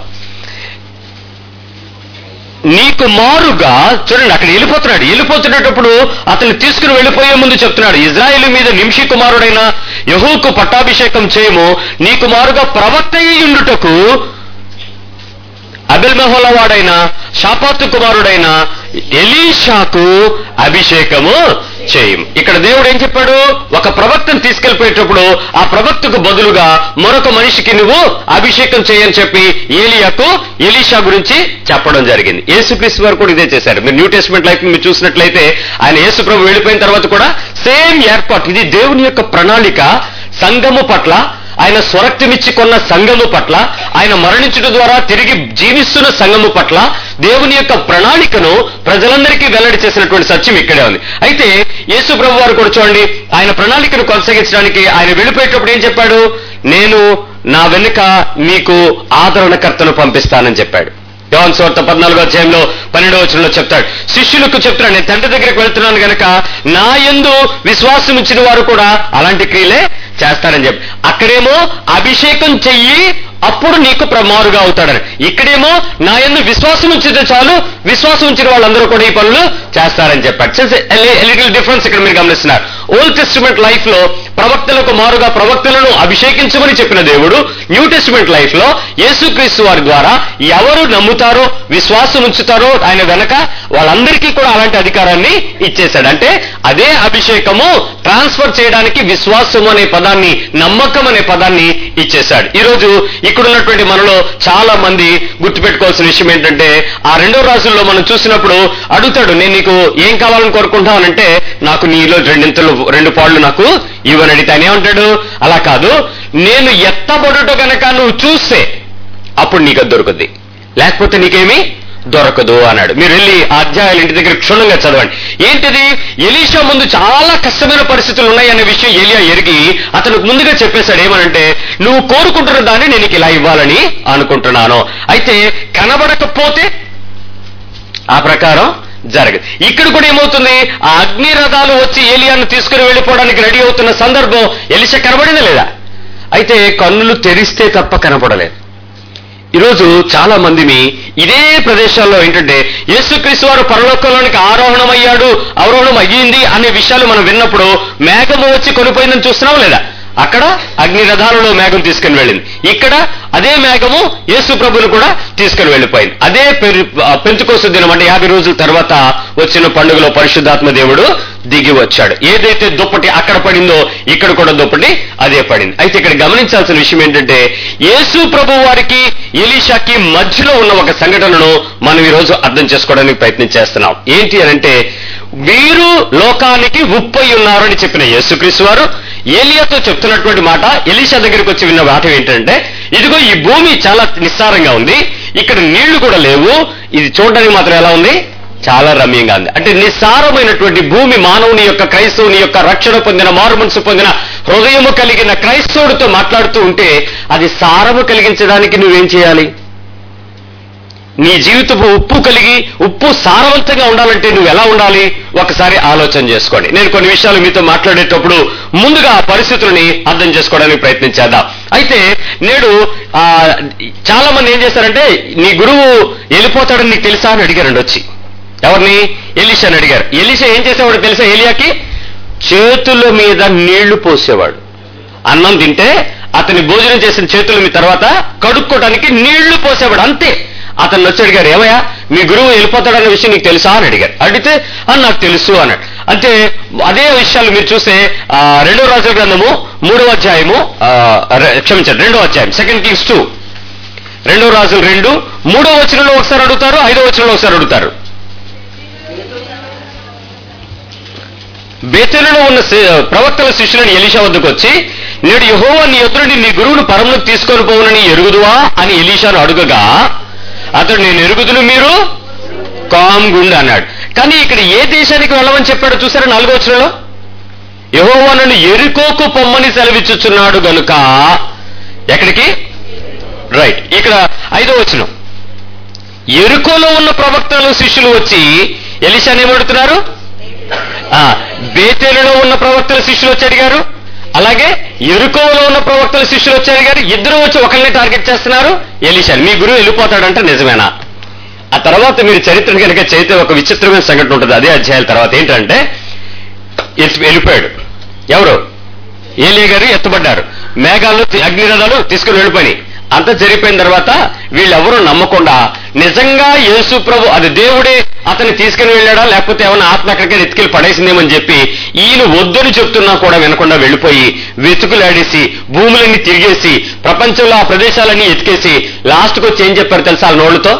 నీకు మారుగా చూడండి అక్కడ వెళ్ళిపోతున్నాడు వెళ్ళిపోతున్నప్పుడు అతన్ని తీసుకుని వెళ్ళిపోయే ముందు చెప్తున్నాడు ఇజ్రాయేల్ మీద నింషి కుమారుడైన యహూకు పట్టాభిషేకం చేయము నీకు మారుగా ప్రవక్త ఉండుటకు అబిల్మహోల వాడైన షాపాతు కుమారుడైన ఎలీషాకు అభిషేకము చేయం ఇక్కడ దేవుడు ఏం చెప్పాడు ఒక ప్రవక్తను తీసుకెళ్లిపోయేటప్పుడు ఆ ప్రవక్తకు బదులుగా మరొక మనిషికి నువ్వు అభిషేకం చేయని చెప్పి ఏలియాకు ఎలీషా గురించి చెప్పడం జరిగింది యేసుక్రీస్తు వారు కూడా ఇదే చేశారు మీరు న్యూ టెస్ట్మెంట్ లైఫ్ మీరు చూసినట్లయితే ఆయన యేసు ప్రభు వెళ్ళిపోయిన తర్వాత కూడా సేమ్ ఏర్పాటు ఇది దేవుని యొక్క ప్రణాళిక సంఘము పట్ల ఆయన స్వరక్తమిచ్చి కొన్న సంఘము పట్ల ఆయన మరణించడం ద్వారా తిరిగి జీవిస్తున్న సంఘము పట్ల దేవుని యొక్క ప్రణాళికను ప్రజలందరికీ వెల్లడి చేసినటువంటి సత్యం ఇక్కడే ఉంది అయితే యేసు ప్రభు వారు కూడా చూడండి ఆయన ప్రణాళికను కొనసాగించడానికి ఆయన వెళ్ళిపోయేటప్పుడు ఏం చెప్పాడు నేను నా వెనుక మీకు ఆదరణకర్తను పంపిస్తానని చెప్పాడు యోన్ సోర్త పద్నాలుగో అధ్యాయంలో పన్నెండవ వచనంలో చెప్తాడు శిష్యులకు చెప్తున్నాడు నేను తండ్రి దగ్గరికి వెళ్తున్నాను గనక నా యందు విశ్వాసం ఇచ్చిన వారు కూడా అలాంటి క్రియలే చేస్తారని చెప్పి అక్కడేమో అభిషేకం చెయ్యి అప్పుడు నీకు ప్రమారుగా అవుతాడని ఇక్కడేమో నా ఎందు విశ్వాసం ఉంచితే చాలు విశ్వాసం ఉంచిన వాళ్ళందరూ కూడా ఈ పనులు చేస్తారని చెప్పాడు లిటిల్ డిఫరెన్స్ ఇక్కడ మీరు గమనిస్తున్నారు ఓల్డ్ టెస్టిమెంట్ లైఫ్ లో ప్రవక్తలకు మారుగా ప్రవక్తలను అభిషేకించమని చెప్పిన దేవుడు న్యూ టెస్టిమెంట్ లైఫ్ లో యేసుక్రీస్తు వారి ద్వారా ఎవరు నమ్ముతారో విశ్వాసం ఉంచుతారో ఆయన వెనక వాళ్ళందరికీ కూడా అలాంటి అధికారాన్ని ఇచ్చేశాడు అంటే అదే అభిషేకము ట్రాన్స్ఫర్ చేయడానికి విశ్వాసము అనే పదాన్ని నమ్మకం అనే పదాన్ని ఇచ్చేశాడు ఈ రోజు ఇక్కడ ఉన్నటువంటి మనలో చాలా మంది గుర్తుపెట్టుకోవాల్సిన విషయం ఏంటంటే ఆ రెండో రాజుల్లో మనం చూసినప్పుడు అడుగుతాడు నేను నీకు ఏం కావాలని కోరుకుంటానంటే నాకు నీలో రెండింతలు రెండు పాళ్ళు నాకు ఇవ్వని అడిగితే ఆయన ఏమంటాడు అలా కాదు నేను ఎత్తబడుట గనక నువ్వు చూస్తే అప్పుడు నీకు అది దొరుకుద్ది లేకపోతే నీకేమీ దొరకదు అన్నాడు మీరు వెళ్ళి ఆ అధ్యాయాలు ఇంటి దగ్గర క్షుణ్ణంగా చదవండి ఏంటిది ఎలీషా ముందు చాలా కష్టమైన పరిస్థితులు ఉన్నాయనే విషయం ఏలియా ఎరిగి అతనికి ముందుగా చెప్పేశాడు ఏమనంటే నువ్వు కోరుకుంటున్న దాన్ని నేను నీకు ఇలా ఇవ్వాలని అనుకుంటున్నాను అయితే కనబడకపోతే ఆ ప్రకారం జరగదు ఇక్కడ కూడా ఏమవుతుంది ఆ అగ్ని రథాలు వచ్చి ఏలియాను తీసుకుని వెళ్ళిపోవడానికి రెడీ అవుతున్న సందర్భం ఎలిష కనబడిందా లేదా అయితే కన్నులు తెరిస్తే తప్ప కనపడలేదు ఈరోజు చాలా మందిని ఇదే ప్రదేశాల్లో ఏంటంటే యేసుక్రీస్తు వారు పరలోకంలోనికి ఆరోహణం అయ్యాడు అవరోహణం అయ్యింది అనే విషయాలు మనం విన్నప్పుడు మేఘము వచ్చి కొనిపోయిందని చూస్తున్నాం లేదా అక్కడ అగ్ని రథాలలో మేఘం తీసుకుని వెళ్ళింది ఇక్కడ అదే మేఘము యేసు ప్రభుని కూడా తీసుకుని వెళ్ళిపోయింది అదే పెంచుకోసు దినం అంటే యాభై రోజుల తర్వాత వచ్చిన పండుగలో పరిశుద్ధాత్మ దేవుడు దిగి వచ్చాడు ఏదైతే దుప్పటి అక్కడ పడిందో ఇక్కడ కూడా దుప్పటి అదే పడింది అయితే ఇక్కడ గమనించాల్సిన విషయం ఏంటంటే యేసు ప్రభు వారికి ఎలీషాకి మధ్యలో ఉన్న ఒక సంఘటనను మనం ఈ రోజు అర్థం చేసుకోవడానికి ప్రయత్నం చేస్తున్నాం ఏంటి అనంటే వీరు లోకానికి ఉప్పై ఉన్నారు అని చెప్పిన యేసుక్రీస్తు వారు ఏలియాతో చెప్తున్నటువంటి మాట ఎలీషా దగ్గరికి వచ్చి విన్న మాట ఏంటంటే ఇదిగో ఈ భూమి చాలా నిస్సారంగా ఉంది ఇక్కడ నీళ్లు కూడా లేవు ఇది చూడడానికి మాత్రం ఎలా ఉంది చాలా రమ్యంగా ఉంది అంటే నిస్సారమైనటువంటి భూమి మానవుని యొక్క క్రైస్తవుని యొక్క రక్షణ పొందిన మారు మనసు పొందిన హృదయము కలిగిన క్రైస్తవుడితో మాట్లాడుతూ ఉంటే అది సారము కలిగించడానికి నువ్వేం చేయాలి నీ జీవితపు ఉప్పు కలిగి ఉప్పు సారవంతంగా ఉండాలంటే నువ్వు ఎలా ఉండాలి ఒకసారి ఆలోచన చేసుకోండి నేను కొన్ని విషయాలు మీతో మాట్లాడేటప్పుడు ముందుగా ఆ పరిస్థితులని అర్థం చేసుకోవడానికి ప్రయత్నం చేద్దాం అయితే నేడు ఆ, చాలా మంది ఏం చేశారంటే నీ గురువు వెళ్ళిపోతాడని నీకు తెలుసా అని అడిగారండి వచ్చి ఎవరిని ఎలిషాని అడిగారు ఎలిషా ఏం చేసేవాడు తెలుసా ఏలియాకి చేతుల మీద నీళ్లు పోసేవాడు అన్నం తింటే అతని భోజనం చేసిన చేతుల మీద తర్వాత కడుక్కోవడానికి నీళ్లు పోసేవాడు అంతే అతను వచ్చి అడిగారు ఏమయ్యా మీ గురువు వెళ్ళిపోతాడన్న విషయం నీకు తెలుసా అని అడిగారు అడిగితే అని నాకు తెలుసు అన్నాడు అంటే అదే విషయాలు మీరు చూస్తే ఆ, రెండో రాజుల గ్రంథము మూడవ అధ్యాయము ఆ, రె- క్షమించండి రెండో అధ్యాయం సెకండ్ కింగ్స్ టూ రెండో రాజులు రెండు మూడో వచనంలో ఒకసారి అడుగుతారు ఐదో వచనంలో ఒకసారి అడుగుతారు బేతెలులో ఉన్న శి- ప్రవక్తల శిష్యులను ఎలీషా వద్దకు వచ్చి నేడు యహోవా నీ ఎదురుని నీ గురువును పరములకు తీసుకొని పోవునని ఎరుగుదువా అని ఎలీషాను అడుగగా అతడు నేను ఎరుగుదును మీరు కామ్గుండు అన్నాడు కానీ ఇక్కడ ఏ దేశానికి వెళ్ళమని చెప్పాడో చూసారా నాలుగో వచనంలో యహోవా నన్ను ఎరుకోకు పొమ్మని సెలవిచ్చుచున్నాడు గనుక ఎక్కడికి రైట్ ఇక్కడ ఐదో వచనం ఎరుకోలో ఉన్న ప్రవక్తలు శిష్యులు వచ్చి ఎలిషాని ఏమడుతున్నారు ఆ, బేతేలులో ఉన్న ప్రవక్తల శిష్యులు వచ్చి అడిగారు అలాగే ఎరుకోలో ఉన్న ప్రవక్తల శిష్యులు వచ్చి అడిగారు ఇద్దరు వచ్చి ఒకరిని టార్గెట్ చేస్తున్నారు ఎలిషాని మీ గురువు వెళ్ళిపోతాడంటే నిజమేనా ఆ తర్వాత మీరు చరిత్ర కనుక చైతే ఒక విచిత్రమైన సంఘటన ఉంటుంది అదే అధ్యాయాల తర్వాత ఏంటంటే ఎత్తి- వెళ్ళిపోయాడు ఎవరు ఏలియా గారు ఎత్తబడ్డారు మేఘాలు తి- అగ్నిరథాలు తీసుకుని వెళ్ళిపోయి అంత జరిగిపోయిన తర్వాత వీళ్ళెవరూ నమ్మకుండా నిజంగా యేసు ప్రభు అది దేవుడే అతన్ని తీసుకుని వెళ్ళాడా లేకపోతే ఏమైనా ఆత్మ ఎక్కడికైనా ఎత్తుకెళ్ళి పడేసిందేమని చెప్పి ఈయన వద్దని చెప్తున్నా కూడా వినకుండా వెళ్ళిపోయి వెతుకులాడేసి భూములన్నీ తిరిగేసి ప్రపంచంలో ఆ ప్రదేశాలన్నీ ఎతికేసి లాస్ట్కి వచ్చి ఏం చెప్పారు తెలుసా ఆ నోళ్ళతో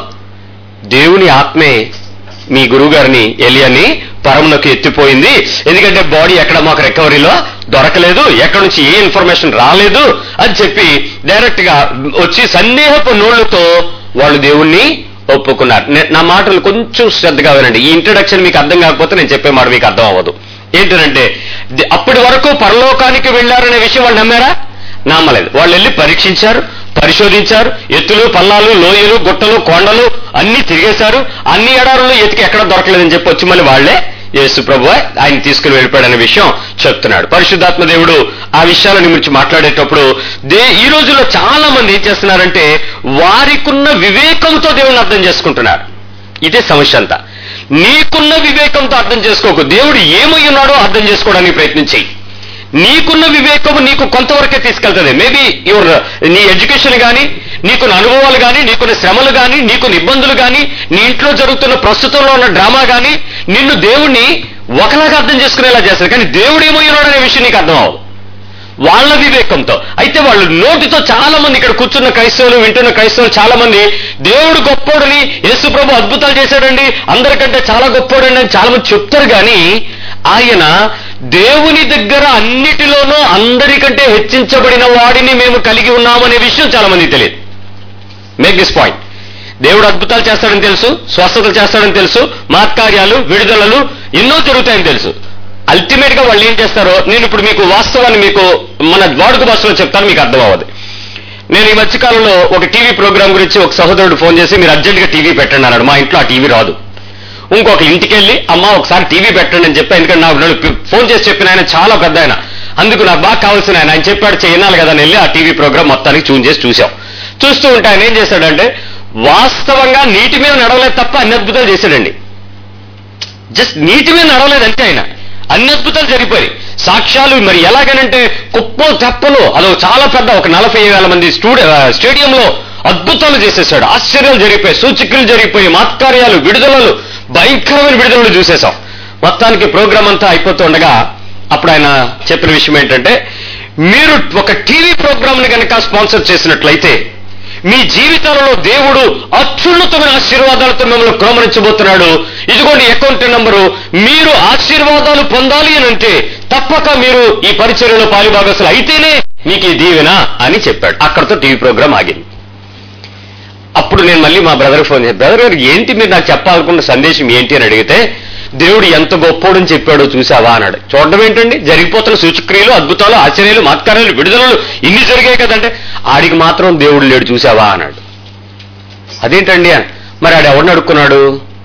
దేవుని ఆత్మే మీ గురువు గారిని ఎలియాని పరమునకు ఎత్తిపోయింది ఎందుకంటే బాడీ ఎక్కడ మాకు రికవరీలో దొరకలేదు ఎక్కడి నుంచి ఏ ఇన్ఫర్మేషన్ రాలేదు అని చెప్పి డైరెక్ట్ గా వచ్చి సందేహపు నోళ్లతో వాళ్ళు దేవుణ్ణి ఒప్పుకున్నారు నే- నా మాటలు కొంచెం శ్రద్ధగా వినండి ఈ ఇంట్రడక్షన్ మీకు అర్థం కాకపోతే నేను చెప్పే మాట మీకు అర్థం అవ్వదు ఏంటంటే ది- అప్పటి వరకు పరలోకానికి వెళ్ళారనే విషయం వాళ్ళు నమ్మారా నమ్మలేదు వాళ్ళు వెళ్ళి పరీక్షించారు పరిశోధించారు ఎత్తులు పల్లాలు లోయలు గుట్టలు కొండలు అన్ని తిరిగేశారు అన్ని ఎడారులు ఎతికి ఎక్కడ దొరకలేదని చెప్పి వచ్చి మళ్ళీ వాళ్లే యేసు ప్రభు ఆయన తీసుకుని వెళ్ళిపోయాడనే విషయం చెప్తున్నాడు పరిశుద్ధాత్మ దేవుడు ఆ విషయాలను గురించి మాట్లాడేటప్పుడు దే ఈ రోజుల్లో చాలా మంది ఏం చేస్తున్నారంటే వారికున్న వివేకంతో దేవుని అర్థం చేసుకుంటున్నారు ఇదే సమస్య అంతా నీకున్న వివేకంతో అర్థం చేసుకోకు దేవుడు ఏమై ఉన్నాడో అర్థం చేసుకోవడానికి ప్రయత్నించి నీకున్న వివేకము నీకు కొంతవరకే తీసుకెళ్తుంది మేబీ యువర్ నీ ఎడ్యుకేషన్ కానీ నీకున్న అనుభవాలు కానీ నీకున్న శ్రమలు కానీ నీకున్న ఇబ్బందులు కానీ నీ ఇంట్లో జరుగుతున్న ప్రస్తుతంలో ఉన్న డ్రామా కానీ నిన్ను దేవుణ్ణి ఒకలాగా అర్థం చేసుకునేలా చేస్తారు కానీ దేవుడు ఏమై ఉన్నాడు అనే విషయం నీకు అర్థం అవ్వదు వాళ్ళ వివేకంతో అయితే వాళ్ళు నోటితో చాలా మంది ఇక్కడ కూర్చున్న క్రైస్తవులు వింటున్న క్రైస్తవులు చాలా మంది దేవుడు గొప్పోడని యేసు ప్రభు అద్భుతాలు చేశాడండి అందరికంటే చాలా గొప్పోడండి అని చాలా మంది చెప్తారు కానీ ఆయన దేవుని దగ్గర అన్నిటిలోనూ అందరికంటే హెచ్చించబడిన వాడిని మేము కలిగి ఉన్నామనే విషయం చాలా మందికి తెలియదు మేక్ దిస్ పాయింట్ దేవుడు అద్భుతాలు చేస్తాడని తెలుసు స్వస్థతలు చేస్తాడని తెలుసు మాత్కార్యాలు విడుదలలు ఎన్నో జరుగుతాయని తెలుసు అల్టిమేట్ గా వాళ్ళు ఏం చేస్తారో నేను ఇప్పుడు మీకు వాస్తవాన్ని మీకు మన వాడుక భాషలో చెప్తాను మీకు అర్థం అవ్వదు నేను ఈ మధ్యకాలంలో ఒక టీవీ ప్రోగ్రామ్ గురించి ఒక సహోదరుడు ఫోన్ చేసి మీరు అర్జెంట్ గా టీవీ పెట్టండి అన్నాడు మా ఇంట్లో ఆ టీవీ రాదు ఇంకొక ఇంటికి వెళ్ళి అమ్మ ఒకసారి టీవీ పెట్టండి అని చెప్పి ఎందుకంటే నాకు నన్ను పి- ఫోన్ చేసి చెప్పిన ఆయన చాలా పెద్ద ఆయన అందుకు నాకు బాగా కావాల్సిన ఆయన ఆయన చెప్పాడు చేయనాలి కదా అని వెళ్ళి ఆ టీవీ ప్రోగ్రామ్ మొత్తానికి చూన్ చేసి చూసాం చూస్తూ ఉంటే ఆయన ఏం చేశాడంటే వాస్తవంగా నీటి మీద నడవలేదు తప్ప అన్ని అద్భుతాలు చేశాడండి జస్ట్ నీటి మీద నడవలేదు అంతే ఆయన అన్ని అద్భుతాలు జరిగిపోయి సాక్ష్యాలు మరి ఎలాగనంటే కుప్పలు తెప్పలు అదో చాలా పెద్ద ఒక నలభై వేల మంది స్టూడి ఆ, స్టేడియంలో అద్భుతాలు చేసేసాడు ఆశ్చర్యాలు జరిగిపోయి సూచికలు జరిగిపోయి మాత్కార్యాలు విడుదలలు భయంకరమైన విడుదలలు చూసేశాం మొత్తానికి ప్రోగ్రామ్ అంతా అయిపోతుండగా అప్పుడు ఆయన చెప్పిన విషయం ఏంటంటే మీరు ఒక టీవీ ప్రోగ్రామ్ ని కనుక స్పాన్సర్ చేసినట్లయితే మీ జీవితాలలో దేవుడు అత్యున్నతమైన ఆశీర్వాదాలతో మిమ్మల్ని క్రమరించబోతున్నాడు ఇదిగోండి అకౌంట్ నంబరు మీరు ఆశీర్వాదాలు పొందాలి అని అంటే తప్పక మీరు ఈ పరిచర్యలో పాలిభాగస్తులు అయితేనే మీకు ఈ దీవెన అని చెప్పాడు అక్కడతో టీవీ ప్రోగ్రామ్ ఆగింది అప్పుడు నేను మళ్ళీ మా బ్రదర్ ఫోన్ చేశాను బ్రదర్ గారు ఏంటి మీరు నాకు చెప్పాలనుకున్న సందేశం ఏంటి అని అడిగితే దేవుడు ఎంత గొప్పోడని చెప్పాడో చూసావా అన్నాడు చూడడం ఏంటండి జరిగిపోతున్న సూచక్రియలు అద్భుతాలు ఆశ్చర్యాలు మాత్కార్యాలు విడుదలలు ఇన్ని జరిగాయి కదంటే ఆడికి మాత్రం దేవుడు లేడు చూసావా అన్నాడు అదేంటండి అని. మరి ఆడు ఎవరిని అడుక్కున్నాడు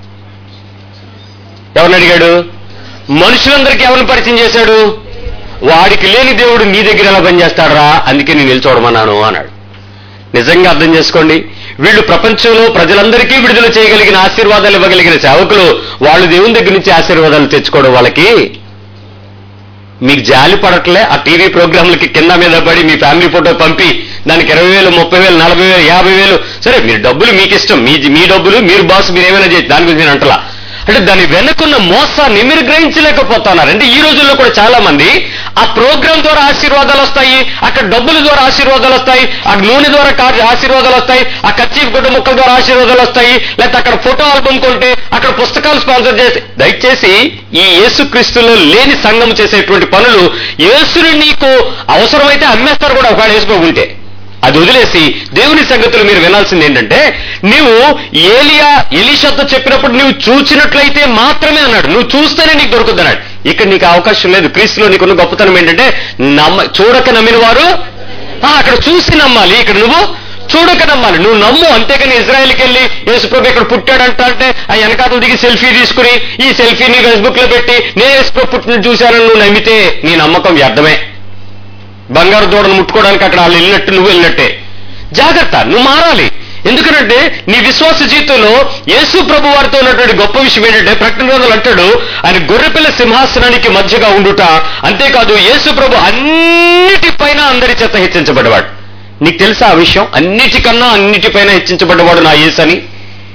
ఎవరిని అడిగాడు మనుషులందరికీ ఎవరిని పరిచయం చేశాడు వాడికి లేని దేవుడు నీ దగ్గర ఎలా పనిచేస్తాడరా అందుకే నేను నిల్చోడమన్నాను అన్నాడు నిజంగా అర్థం చేసుకోండి వీళ్ళు ప్రపంచంలో ప్రజలందరికీ విడుదల చేయగలిగిన ఆశీర్వాదాలు ఇవ్వగలిగిన సేవకులు వాళ్ళు దేవుని దగ్గర నుంచి ఆశీర్వాదాలు తెచ్చుకోవడం వాళ్ళకి మీకు జాలి పడట్లే ఆ టీవీ ప్రోగ్రాంలకి కింద మీద పడి మీ ఫ్యామిలీ ఫోటో పంపి దానికి ఇరవై వేలు ముప్పై వేలు నలభై వేలు యాభై వేలు సరే మీరు డబ్బులు మీకు ఇష్టం మీ మీ డబ్బులు మీరు బాస్ మీరు ఏమైనా చేసి దాని గురించి నేను అంటలా అంటే దాని వెనుకున్న మోసాన్ని మీరు గ్రహించలేకపోతున్నారు అంటే ఈ రోజుల్లో కూడా చాలా మంది ఆ ప్రోగ్రాం ద్వారా ఆశీర్వాదాలు వస్తాయి అక్కడ డబ్బుల ద్వారా ఆశీర్వాదాలు వస్తాయి ఆ నూనె ద్వారా కా- ఆశీర్వాదాలు వస్తాయి ఆ కచ్చీఫ్ గుడ్డ ముక్కల ద్వారా ఆశీర్వాదాలు వస్తాయి లేకపోతే అక్కడ ఫోటో ఆల్బమ్ కొంటే అక్కడ పుస్తకాలు స్పాన్సర్ చేసి దయచేసి ఈ యేసుక్రీస్తులో లేని సంఘం చేసేటువంటి పనులు యేసుని నీకు అవసరమైతే అమ్మేస్తారు కూడా ఒకవేళ వేసుకోకుంటే అది వదిలేసి దేవుని సంగతులు మీరు వినాల్సింది ఏంటంటే నీవు ఏలియా ఎలీషాతో చెప్పినప్పుడు నువ్వు చూచినట్లయితే మాత్రమే అన్నాడు నువ్వు చూస్తేనే నీకు దొరుకుతుంది అన్నాడు ఇక్కడ నీకు అవకాశం లేదు క్రీస్తులో నీకున్న గొప్పతనం ఏంటంటే నమ్మ చూడక నమ్మిన వారు ఆ, అక్కడ చూసి నమ్మాలి ఇక్కడ నువ్వు చూడక నమ్మాలి నువ్వు నమ్ము అంతేకాని ఇజ్రాయెల్కి వెళ్ళి యేసుప్రభు ఇక్కడ పుట్టాడంట అంటే ఆ వెనకాతలు దిగి సెల్ఫీ తీసుకుని ఈ సెల్ఫీని ఫేస్బుక్ లో పెట్టి నేను యేసుప్రభు పుట్టిన చూశానని నువ్వు నమ్మితే నీ నమ్మకం వ్యర్థమే బంగారు దూడను ముట్టుకోవడానికి అక్కడ వాళ్ళు వెళ్ళినట్టు నువ్వు వెళ్ళినట్టే జాగ్రత్త నువ్వు మారాలి ఎందుకంటే నీ విశ్వాస జీవితంలో యేసు ప్రభు వారితో ఉన్నటువంటి గొప్ప విషయం ఏంటంటే ప్రకటన గ్రంథాలు అంటాడు ఆయన గొర్రెపిల్ల సింహాసనానికి మధ్యగా ఉండుట అంతేకాదు యేసు ప్రభు అన్నిటిపైన అందరి చేత హెచ్చించబడ్డవాడు నీకు తెలుసా ఆ విషయం అన్నిటికన్నా అన్నిటిపైన హెచ్చించబడ్డవాడు నా యేసు అని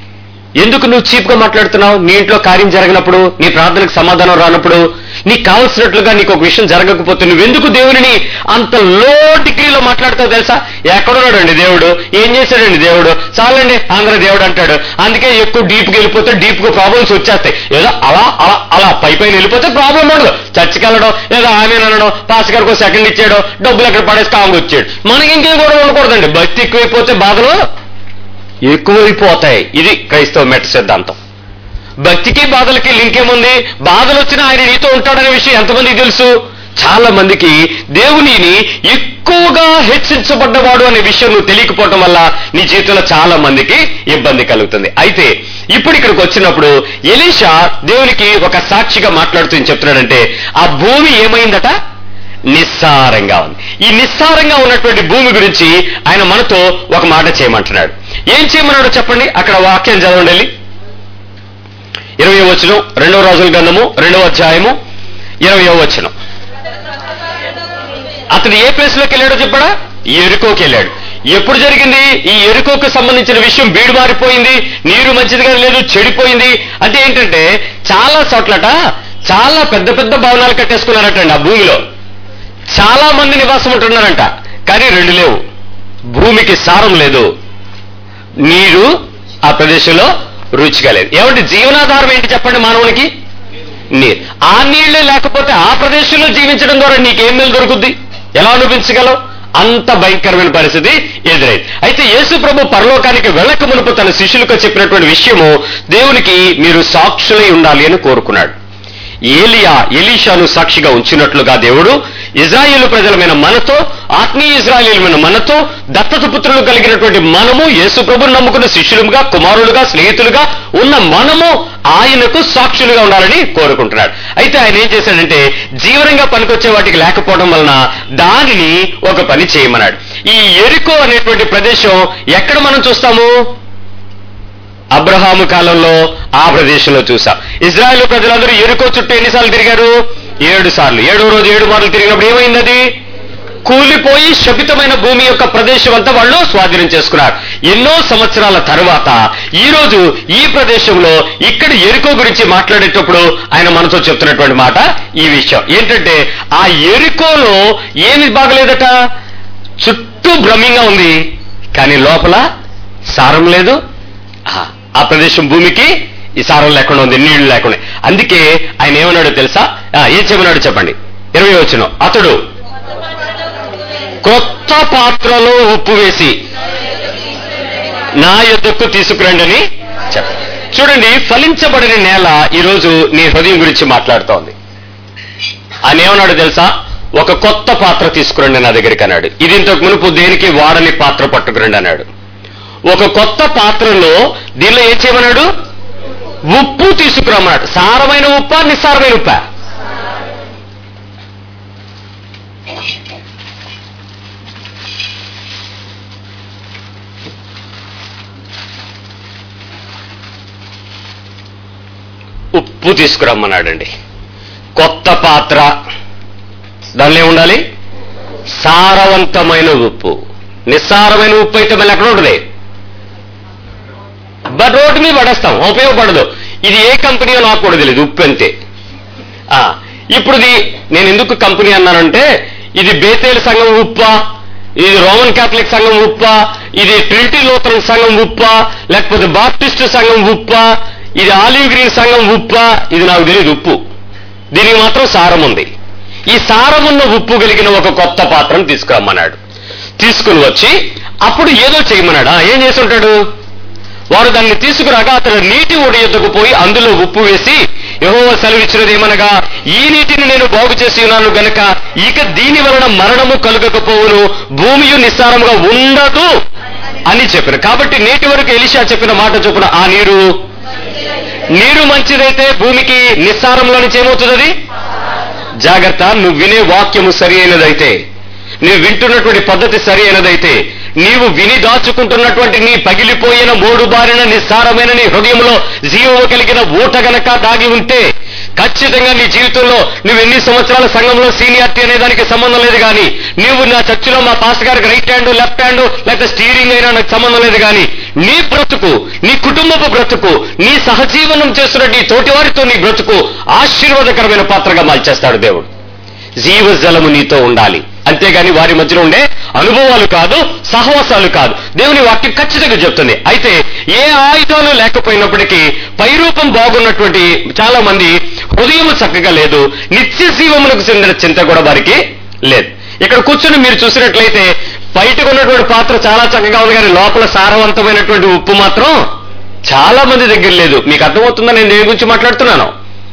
ఎందుకు నువ్వు చీప్గా మాట్లాడుతున్నావు నీ ఇంట్లో కార్యం జరిగినప్పుడు నీ ప్రార్థనకు సమాధానం రానప్పుడు నీకు కావలసినట్లుగా నీకు ఒక విషయం జరగకపోతే నువ్వెందుకు దేవుడిని అంత లో డిగ్రీలో మాట్లాడతావు తెలుసా ఎక్కడున్నాడండి దేవుడు ఏం చేశాడండి దేవుడు చాలండి ఆంధ్ర దేవుడు అంటాడు అందుకే ఎక్కువ డీప్కి వెళ్ళిపోతే డీప్గా ప్రాబ్లమ్స్ వచ్చేస్తాయి ఏదో అలా అలా అలా పై పైన వెళ్ళిపోతే ప్రాబ్లం ఉండదు చర్చికి వెళ్ళడం ఏదో ఆమె అనడం పాస్ గారికి సెకండ్ ఇచ్చాడు డబ్బులు ఎక్కడ పడేసి కాంగ్ వచ్చాడు మనకి ఇంకేం కూడా ఉండకూడదండి భక్తి ఎక్కువైపోతే బాధలు ఎక్కువైపోతాయి ఇది క్రైస్తవ మెట్ట సిద్ధాంతం భక్తికి బాధలకి లింక్ ఏముంది బాధలు వచ్చినా ఆయన నీతో ఉంటాడనే విషయం ఎంతమందికి తెలుసు చాలా మందికి దేవునిని ఎక్కువగా హెచ్చించబడ్డవాడు అనే విషయం నువ్వు తెలియకపోవటం వల్ల నీ జీవితంలో చాలా మందికి ఇబ్బంది కలుగుతుంది అయితే ఇప్పుడు ఇక్కడికి వచ్చినప్పుడు ఎలీషా దేవునికి ఒక సాక్షిగా మాట్లాడుతూ ఏం చెప్తున్నాడంటే ఆ భూమి ఏమైందట నిస్సారంగా ఉంది ఈ నిస్సారంగా ఉన్నటువంటి భూమి గురించి ఆయన మనతో ఒక మాట చేయమంటున్నాడు ఏం చేయమన్నాడో చెప్పండి అక్కడ వాక్యం చదవండి వెళ్ళి ఇరవై వచనం రెండవ రాజుల గ్రంథము రెండవ అధ్యాయము ఇరవై వచనం అతను ఏ ప్లేస్ లోకి వెళ్ళాడో చెప్పాడా ఎరుకోకి వెళ్ళాడు ఎప్పుడు జరిగింది ఈ ఎరుకోకు సంబంధించిన విషయం బీడు మారిపోయింది నీరు మంచిదిగా లేదు చెడిపోయింది అంటే ఏంటంటే చాలా చోట్లట చాలా పెద్ద పెద్ద భవనాలు కట్టేసుకున్నారటండి ఆ భూమిలో చాలా మంది నివాసం ఉంటున్నారంట కానీ రెండు లేవు భూమికి సారం లేదు నీరు ఆ ప్రదేశంలో రుచిగా లేదు ఏమంటే జీవనాధారం ఏంటి చెప్పండి మానవునికి నీరు ఆ నీళ్లే లేకపోతే ఆ ప్రదేశంలో జీవించడం ద్వారా నీకేం మేలు దొరుకుద్ది ఎలా అనిపించగలవు అంత భయంకరమైన పరిస్థితి ఎదురైంది అయితే యేసు ప్రభు పరలోకానికి వెళ్ళక మునుపు తన శిష్యులకు చెప్పినటువంటి విషయము దేవునికి మీరు సాక్షులై ఉండాలి అని కోరుకున్నాడు ఏలియా ఎలీషాను సాక్షిగా ఉంచినట్లుగా దేవుడు ఇజ్రాయేలు ప్రజలమైన మనతో ఆత్మీయ ఇజ్రాయేలుమైన మనతో దత్తత పుత్రులు కలిగినటువంటి మనము యేసు ప్రభుని నమ్ముకున్న శిష్యులుగా కుమారులుగా స్నేహితులుగా ఉన్న మనము ఆయనకు సాక్షులుగా ఉండాలని కోరుకుంటున్నాడు అయితే ఆయన ఏం చేశాడంటే జీవనంగా పనికొచ్చే వాటికి లేకపోవడం వలన దానిని ఒక పని చేయమన్నాడు ఈ ఎరుకో అనేటువంటి ప్రదేశం ఎక్కడ మనం చూస్తాము అబ్రహాము కాలంలో ఆ ప్రదేశంలో చూసాం ఇజ్రాయెల్ ప్రజలందరూ ఎరుకో చుట్టూ ఎన్నిసార్లు తిరిగారు ఏడు సార్లు ఏడో రోజు ఏడు మార్లు తిరిగినప్పుడు ఏమైంది అది కూలిపోయి శపితమైన భూమి యొక్క ప్రదేశం అంతా వాళ్ళు స్వాధీనం చేసుకున్నారు ఎన్నో సంవత్సరాల తర్వాత ఈ రోజు ఈ ప్రదేశంలో ఇక్కడ ఎరుకో గురించి మాట్లాడేటప్పుడు ఆయన మనతో చెప్తున్నటువంటి మాట ఈ విషయం ఏంటంటే ఆ ఎరుకోలో ఏమి బాగలేదట చుట్టూ భ్రమ్యంగా ఉంది కానీ లోపల సారం లేదు ఆ, ఆ ప్రదేశం భూమికి ఈ సారం లేకుండా ఉంది నీళ్లు లేకుండా అందుకే ఆయన ఏమన్నాడో తెలుసా ఆ, ఏం చెప్పన్నాడు చెప్పండి ఇరవై వచ్చిన అతడు కొత్త పాత్రలో ఉప్పు వేసి నా యొద్దకు తీసుకురండి అని చెప్ప చూడండి ఫలించబడిన నేల ఈరోజు నీ హృదయం గురించి మాట్లాడుతోంది ఆయన ఏమన్నాడు తెలుసా ఒక కొత్త పాత్ర తీసుకురండి నా దగ్గరికి అన్నాడు ఇది ఇంతకు మునుపు దేనికి వాడని పాత్ర పట్టుకురండి అన్నాడు ఒక కొత్త పాత్రలో దీనిలో ఏం చేయమన్నాడు ఉప్పు తీసుకురమ్మన్నాడు సారమైన ఉప్ప నిస్సారమైన ఉప్ప ఉప్పు తీసుకురమ్మన్నాడండి కొత్త పాత్ర దానిలో ఏముండాలి సారవంతమైన ఉప్పు నిస్సారమైన ఉప్పు అయితే మళ్ళీ ఎక్కడ ఉంటుంది బట్ రోడ్డు మీద పడేస్తాం ఉపయోగపడదు ఇది ఏ కంపెనీయో నాకు కూడా తెలియదు ఉప్పు అంతే ఆ, ఇప్పుడు ఇది నేను ఎందుకు కంపెనీ అన్నానంటే ఇది బేతేలు సంఘం ఉప్ప ఇది రోమన్ క్యాథలిక్ సంఘం ఉప్ప ఇది ట్రినిటీ లూథరన్ సంఘం ఉప్ప లేకపోతే బాప్టిస్ట్ సంఘం ఉప్ప ఇది ఆలివ్ గ్రీన్ సంఘం ఉప్ప ఇది నాకు తెలియదు ఉప్పు దీనికి మాత్రం సారం ఉంది ఈ సారమున్న ఉప్పు కలిగిన ఒక కొత్త పాత్రను తీసుకురమ్మన్నాడు తీసుకుని వచ్చి అప్పుడు ఏదో చేయమన్నాడు ఆ, ఏం చేసి ఉంటాడు వారు దాన్ని తీసుకురాగా అతడు నీటి ఒడి ఎద్దుకు పోయి అందులో ఉప్పు వేసి యహోవ సెలవిచ్చినది ఏమనగా ఈ నీటిని నేను బాగు చేసి ఉన్నాను గనక ఇక దీని వలన మరణము కలుగకపోవును భూమియు నిస్సారముగా ఉండదు అని చెప్పారు కాబట్టి నేటి వరకు ఎలిషా చెప్పిన మాట చొప్పున ఆ నీరు నీరు మంచిదైతే భూమికి నిస్సారంలో నుంచి ఏమవుతుంది అది జాగ్రత్త నువ్వు వినే వాక్యము సరి అయినదైతే నువ్వు వింటున్నటువంటి పద్ధతి సరి అయినదైతే నీవు విని దాచుకుంటున్నటువంటి నీ పగిలిపోయిన మూడు బారిన నిస్సారమైన నీ హృదయంలో జీవము కలిగిన ఊట గనక దాగి ఉంటే ఖచ్చితంగా నీ జీవితంలో నువ్వు ఎన్ని సంవత్సరాల సంఘంలో సీనియారిటీ అనే దానికి సంబంధం లేదు కానీ నువ్వు నా చర్చిలో మా పాస్ గారికి రైట్ హ్యాండ్ లెఫ్ట్ హ్యాండ్ లేకపోతే స్టీరింగ్ అయినా నాకు సంబంధం లేదు కానీ నీ బ్రతుకు నీ కుటుంబపు బ్రతుకు నీ సహజీవనం చేస్తున్న నీ తోటివారితో నీ బ్రతుకు ఆశీర్వాదకరమైన పాత్రగా మార్చేస్తాడు దేవుడు జీవజలము నీతో ఉండాలి అంతేగాని వారి మధ్యలో ఉండే అనుభవాలు కాదు సహవాసాలు కాదు దేవుని వాక్యం ఖచ్చితంగా చెప్తుంది అయితే ఏ ఆయుధాలు లేకపోయినప్పటికీ పైరూపం బాగున్నటువంటి చాలా మంది హృదయం చక్కగా లేదు నిత్య జీవములకు చెందిన చింత కూడా వారికి లేదు ఇక్కడ కూర్చుని మీరు చూసినట్లయితే బయటకు ఉన్నటువంటి పాత్ర చాలా చక్కగా ఉంది కానీ లోపల సారవంతమైనటువంటి ఉప్పు మాత్రం చాలా మంది దగ్గర లేదు మీకు అర్థమవుతుందా నేను దేని గురించి మాట్లాడుతున్నాను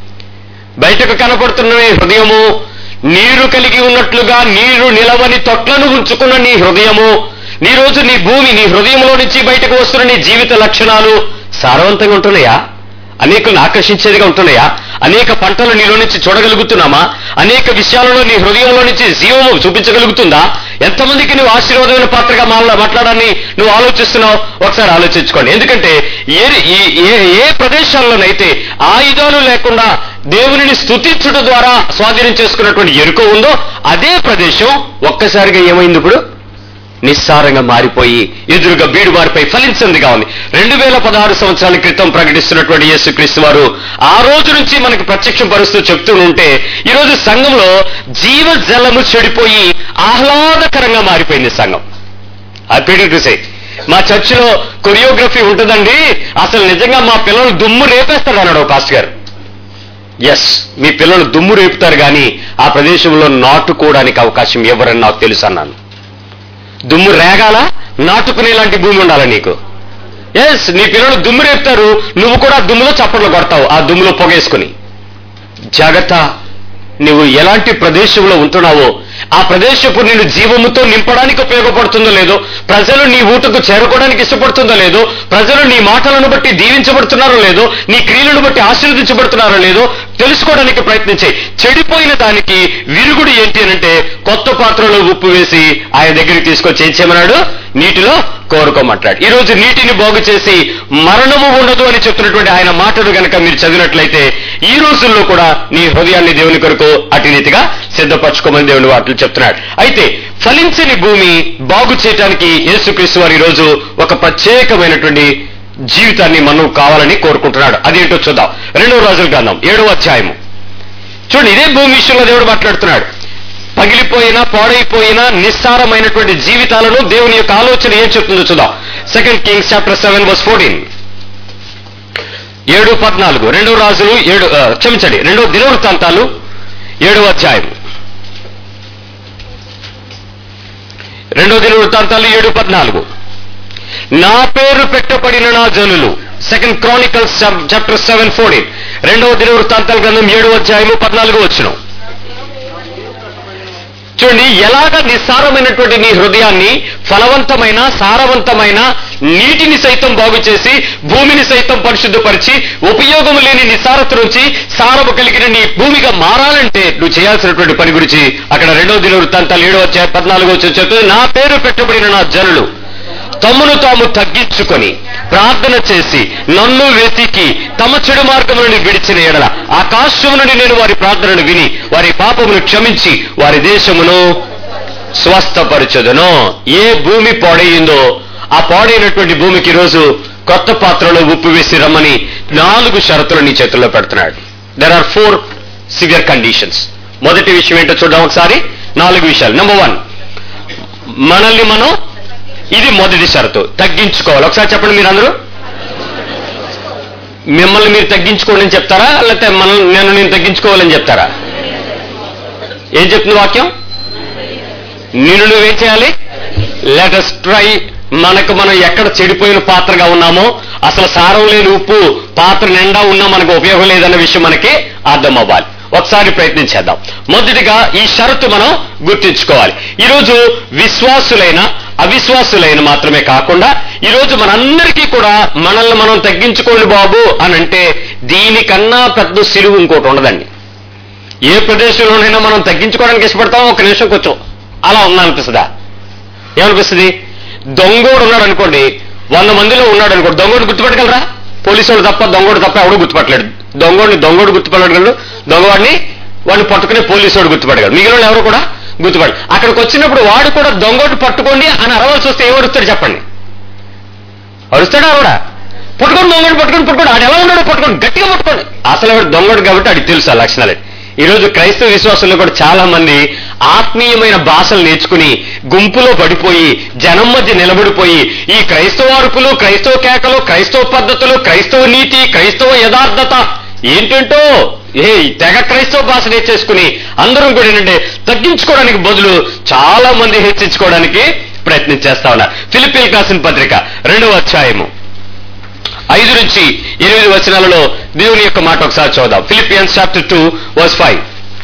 బయటకు కనపడుతున్న నీ హృదయము నీరు కలిగి ఉన్నట్లుగా నీరు నిలవని తొట్లను ఉంచుకున్న నీ హృదయము నీ రోజు నీ భూమి నీ హృదయంలో నుంచి బయటకు వస్తున్న నీ జీవిత లక్షణాలు సారవంతంగా ఉంటున్నాయా అనేకులను ఆకర్షించేదిగా ఉంటున్నాయా అనేక పంటలు నీలో నుంచి చూడగలుగుతున్నామా అనేక విషయాలలో నీ హృదయంలో నుంచి జీవము చూపించగలుగుతుందా ఎంతమందికి నువ్వు ఆశీర్వాదమైన పాత్రగా మాట్లా- మాట్లాడాలని నువ్వు ఆలోచిస్తున్నావు ఒకసారి ఆలోచించుకోండి ఎందుకంటే ఏ ఈ- ఏ ఏ ప్రదేశాల్లోనైతే ఆయుధాలు లేకుండా దేవునిని స్తుతించుట ద్వారా స్వాధీనం చేసుకున్నటువంటి ఎరుక ఉందో అదే ప్రదేశం ఒక్కసారిగా ఏమైంది ఇప్పుడు నిస్సారంగా మారిపోయి ఎదురుగా బీడు మారిపోయి ఫలించిందిగా ఉంది రెండు వేల పదహారు సంవత్సరాల క్రితం ప్రకటిస్తున్నటువంటి యేసుక్రీస్తు వారు ఆ రోజు నుంచి మనకు ప్రత్యక్షం పరుస్తూ చెప్తూ ఉంటే ఈరోజు సంఘంలో జీవ జలము చెడిపోయి ఆహ్లాదకరంగా మారిపోయింది సంఘం హ్యాపీ టు సే మా చర్చిలో కొరియోగ్రఫీ ఉంటుందండి అసలు నిజంగా మా పిల్లలు దుమ్ము రేపేస్తారు అన్నాడు ఒక పాస్టర్ గారు ఎస్ మీ పిల్లలు దుమ్ము రేపుతారు కానీ ఆ ప్రదేశంలో నాటుకోవడానికి అవకాశం ఎవరని నాకు తెలుసు అన్నాను దుమ్ము రేగాల నాటుకునే లాంటి భూమి ఉండాలి నీకు ఎస్ నీ పిల్లలు దుమ్ము రేపుతారు నువ్వు కూడా దుమ్ములో చప్పట్లు కొడతావు ఆ దుమ్ములో పొగేసుకుని జాగ్రత్త నువ్వు ఎలాంటి ప్రదేశంలో ఉంటున్నావో ఆ ప్రదేశపు నిన్ను జీవముతో నింపడానికి ఉపయోగపడుతుందో లేదో ప్రజలు నీ ఊటకు చేరుకోవడానికి ఇష్టపడుతుందో లేదో ప్రజలు నీ మాటలను బట్టి దీవించబడుతున్నారో లేదో నీ క్రియలను బట్టి ఆశీర్వదించబడుతున్నారో లేదో తెలుసుకోవడానికి ప్రయత్నించే చెడిపోయిన దానికి విరుగుడు ఏంటి అనంటే కొత్త పాత్రలో ఉప్పు వేసి ఆయన దగ్గరికి తీసుకొచ్చి ఏం చేయమన్నాడు నీటిలో కోరుకోమంటాడు ఈ రోజు నీటిని బాగు చేసి మరణము ఉండదు అని చెప్తున్నటువంటి ఆయన మాటలు గనక మీరు చదివినట్లయితే ఈ రోజుల్లో కూడా నీ హృదయాన్ని దేవుని కొరకు అటు రీతిగా సిద్ధపరచుకోమని దేవుని వాటిలో చెప్తున్నాడు అయితే ఫలించని భూమి బాగు చేయడానికి యేసుక్రీస్తు వారు ఈ రోజు ఒక ప్రత్యేకమైనటువంటి జీవితాన్ని మనం కావాలని కోరుకుంటున్నాడు అదేంటో చూద్దాం రెండవ రోజుల గ్రంథం ఏడవ అధ్యాయము చూడండి ఇదే భూమి విషయంలో దేవుడు మాట్లాడుతున్నాడు పగిలిపోయినా పాడైపోయినా నిస్సారమైనటువంటి జీవితాలను దేవుని యొక్క ఆలోచన ఏం చెప్తుందో చూద్దాం second Kings chapter seven verse fourteen ఏడు పద్నాలుగు రెండో రాజులు ఏడు ఆ, క్షమించండి రెండో దినవృత్తాంతాలు ఏడవ అధ్యాయం రెండో దినవృత్తాంతాలు ఏడు పద్నాలుగు నా పేరు పెట్టబడిన నా జనులు second Chronicles chapter seven fourteen రెండవ దినవృత్తాంతాల గ్రంథం ఏడవ అధ్యాయము పద్నాలుగు వచ్చిన చూడండి ఎలాగ నిస్సారమైనటువంటి నీ హృదయాన్ని ఫలవంతమైన సారవంతమైన నీటిని సైతం బాగు చేసి భూమిని సైతం పరిశుద్ధపరిచి ఉపయోగం లేని నిస్సారత నుంచి సారము కలిగిన నీ భూమిగా మారాలంటే నువ్వు చేయాల్సినటువంటి పని గురించి అక్కడ రెండో దిన వృత్తాంతాలు ఏడో వచ్చాయి పద్నాలుగో వచ్చి చెప్తుంది నా పేరు పెట్టబడిన నా జనులు తమను తాము తగ్గించుకొని ప్రార్థన చేసి నన్ను వెతికి తమ చెడు మార్గం నుండి విడిచిన ఎడల ఆకాశము నుండి నేను వారి ప్రార్థనను విని వారి పాపమును క్షమించి వారి దేశమును స్వస్థపరచదును ఏ భూమి పాడైందో ఆ పాడైనటువంటి భూమికి ఈరోజు కొత్త పాత్రలో ఉప్పు వేసి రమ్మని నాలుగు షరతులు నీ చేతుల్లో పెడుతున్నాడు there are four severe conditions మొదటి విషయం ఏంటో చూద్దాం ఒకసారి నాలుగు విషయాలు నెంబర్ వన్ మనల్ని మనం ఇది మొదటి షరతు తగ్గించుకోవాలి ఒకసారి చెప్పండి మీరు అందరూ మిమ్మల్ని మీరు తగ్గించుకోండి అని చెప్తారా లేకపోతే మనం నేను నేను తగ్గించుకోవాలని చెప్తారా ఏం చెప్తుంది వాక్యం నేను నువ్వేం చేయాలి లెటస్ ట్రై మనకు మనం ఎక్కడ చెడిపోయిన పాత్రగా ఉన్నామో అసలు సారం లేని ఉప్పు పాత్ర నిండా ఉన్నా మనకు ఉపయోగం లేదన్న విషయం మనకి అర్థం అవ్వాలి ఒకసారి ప్రయత్నించేద్దాం మొదటిగా ఈ షరతు మనం గుర్తించుకోవాలి ఈరోజు విశ్వాసులైన అవిశ్వాసులైన మాత్రమే కాకుండా ఈరోజు మనందరికీ కూడా మనల్ని మనం తగ్గించుకోండి బాబు అని అంటే దీనికన్నా పెద్ద సిలువు ఇంకోటి ఉండదండి ఏ ప్రదేశంలోనైనా మనం తగ్గించుకోవడానికి ఇష్టపడతామో ఒక నిమిషం కొంచెం అలా ఉన్నా అనిపిస్తుందా ఏమనిపిస్తుంది దొంగోడు ఉన్నాడు అనుకోండి వంద మందిలో ఉన్నాడు అనుకోండి దొంగోడు గుర్తుపట్టగలరా పోలీసు వాడు తప్ప దొంగోడు తప్ప ఎవడు గుర్తుపట్టలేడు దొంగోడిని దొంగోడు గుర్తుపట్టగలడు దొంగవాడిని వాడిని పట్టుకునే పోలీసు వాడు గుర్తుపట్టగలడు మిగిలిన వాళ్ళు ఎవరు కూడా గుర్తుపడ అక్కడికి వచ్చినప్పుడు వాడు కూడా దొంగోడు పట్టుకోండి అని అరవాల్సి వస్తే ఎవరు వస్తారు చెప్పండి అరుస్తాడా ఆవిడ పట్టుకొని దొంగడు పట్టుకొని పట్టుకొని ఆడు ఎలా ఉన్నాడు పట్టుకొని గట్టిగా పట్టుకోండి అసలు ఆవిడ దొంగడు కాబట్టి ఆడికి తెలుసు ఆ లక్షణాలు ఈ రోజు క్రైస్తవ విశ్వాసంలో కూడా చాలా మంది ఆత్మీయమైన భాషలు నేర్చుకుని గుంపులో పడిపోయి జనం మధ్య నిలబడిపోయి ఈ క్రైస్తవ అరుపులు క్రైస్తవ కేకలు క్రైస్తవ పద్ధతులు క్రైస్తవ నీతి క్రైస్తవ యథార్థత ఏంటంటో ఏ ఈ తెగ క్రైస్తవ భాష నేర్చేసుకుని అందరం కూడా ఏంటంటే తగ్గించుకోవడానికి బదులు చాలా మంది హెచ్చించుకోవడానికి ప్రయత్నం చేస్తా ఉన్నారు ఫిలిపిన్ కాసిన పత్రిక రెండవ అధ్యాయము ఐదు నుంచి ఎనిమిది వచనాలలో దేవుని యొక్క మాట ఒకసారి చూద్దాం Philippians chapter two verse five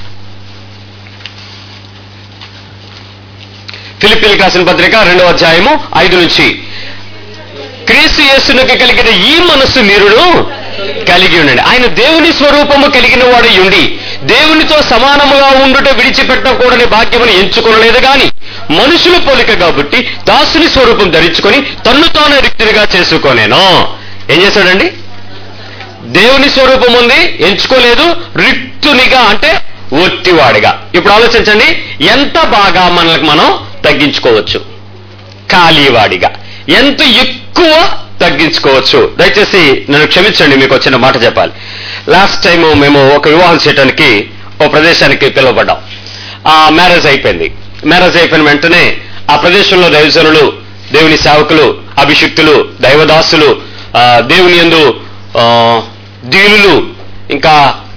ఫిలిపిన్ కాసిన పత్రిక రెండవ అధ్యాయము ఐదు నుంచి క్రీస్తు యేసునికి కలిగిన ఈ మనస్సు మీరును కలిగి ఉండండి ఆయన దేవుని స్వరూపము కలిగిన వాడు ఉండి దేవునితో సమానముగా ఉండుట విడిచిపెట్టకూడని భాగ్యమును ఎంచుకోలేదు గాని మనుషుల పోలిక కాబట్టి దాసుని స్వరూపం ధరించుకొని తన్ను తాను రిక్తునిగా చేసుకోనేను ఏం చేశాడండి దేవుని స్వరూపం ఉంది ఎంచుకోలేదు రిక్తునిగా అంటే ఒట్టివాడిగా ఇప్పుడు ఆలోచించండి ఎంత బాగా మనల్ని మనం తగ్గించుకోవచ్చు ఖాళీవాడిగా ఎంత ఎక్కువ తగ్గించుకోవచ్చు దయచేసి నన్ను క్షమించండి మీకు వచ్చిన మాట చెప్పాలి లాస్ట్ టైం మేము ఒక వివాహం చేయడానికి ఒక ప్రదేశానికి పిలువబడ్డాం ఆ మ్యారేజ్ అయిపోయింది మ్యారేజ్ అయిపోయిన వెంటనే ఆ ప్రదేశంలో దైవజనులు దేవుని సేవకులు అభిషిక్తులు దైవదాసులు ఆ, దేవుని యందు ఆ, దీనులు ఇంకా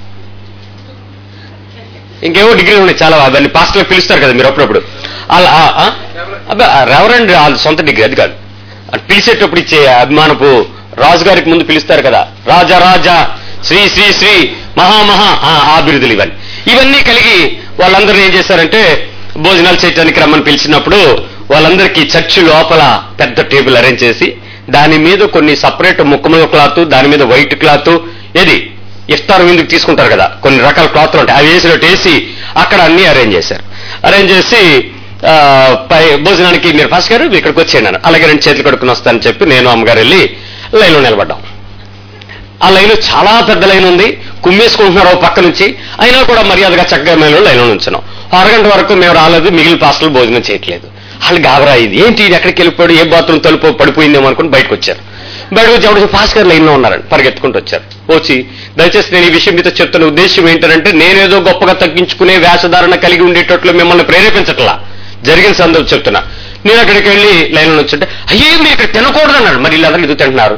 ఇంకేవో డిగ్రీలు ఉన్నాయి చాలా అవన్నీ పాస్టర్లు పిలుస్తారు కదా మీరు అప్పుడప్పుడు అలా ఆ, ఆ? అబ్బా, రెవరెండ్ వాళ్ళ సొంత డిగ్రీ అది కాదు అది పిలిచేటప్పుడు ఇచ్చే అభిమానపు రాజు గారికి ముందు పిలుస్తారు కదా రాజా రాజా శ్రీ శ్రీ శ్రీ మహామహా ఆ, ఆ బిరుదులు ఇవన్నీ ఇవన్నీ కలిగి వాళ్ళందరూ ఏం చేశారంటే భోజనాలు చేయడానికి రమ్మని పిలిచినప్పుడు వాళ్ళందరికీ చర్చి లోపల పెద్ద టేబుల్ అరేంజ్ చేసి దాని మీద కొన్ని సపరేట్ ముక్కముల క్లాత్ దాని మీద వైట్ క్లాత్ ఏది ఇఫ్తార్ విందుకు తీసుకుంటారు కదా కొన్ని రకాల క్లాత్లు ఉంటాయి అవి వేసినట్టు వేసి అక్కడ అన్ని అరేంజ్ చేశారు అరేంజ్ చేసి ఆ, పై భోజనానికి మీరు ఫస్ట్ గారు ఇక్కడికి వచ్చేయండి అన్నారు. అలాగే రెండు చేతులు కడుక్కుని వస్తానని చెప్పి నేను అమ్మగారు వెళ్ళి లైన్లో నిలబడ్డాం ఆ లైన్ చాలా పెద్ద లైన్ ఉంది కుమ్మేసుకుంటున్నారు ఓ పక్క నుంచి అయినా కూడా మర్యాదగా చక్కగా మేము లైన్లో నుంచున్నాం అరగంట వరకు మేము రాలేదు మిగిలిన పాస్టర్లు భోజనం చేయట్లేదు వాళ్ళు గాబరా అయింది ఏంటి ఇది ఎక్కడికి వెళ్ళిపోయాడు ఏ బాత్రూమ్ తలుపు పడిపోయిందేమో అనుకుని బయటకు వచ్చారు బయటకు వచ్చి ఎవరు ఫాస్ట్ గారు లైన్లో ఉన్నారండి పరిగెత్తుకుంటూ వచ్చారు వచ్చి దయచేసి నేను ఈ విషయం మీతో చెప్తున్న ఉద్దేశం ఏంటంటే నేనేదో గొప్పగా తగ్గించుకునే వేషధారణ కలిగి ఉండేటట్లు మిమ్మల్ని ప్రేరేపించట్లా జరిగిన సందర్భం చెప్తున్నా నేను అక్కడికి వెళ్ళి లైన్లో వచ్చుంటే అయ్యే మీరు ఇక్కడ తినకూడదు అన్నాడు మరి వీళ్ళందరూ ఎందుకు తింటున్నారు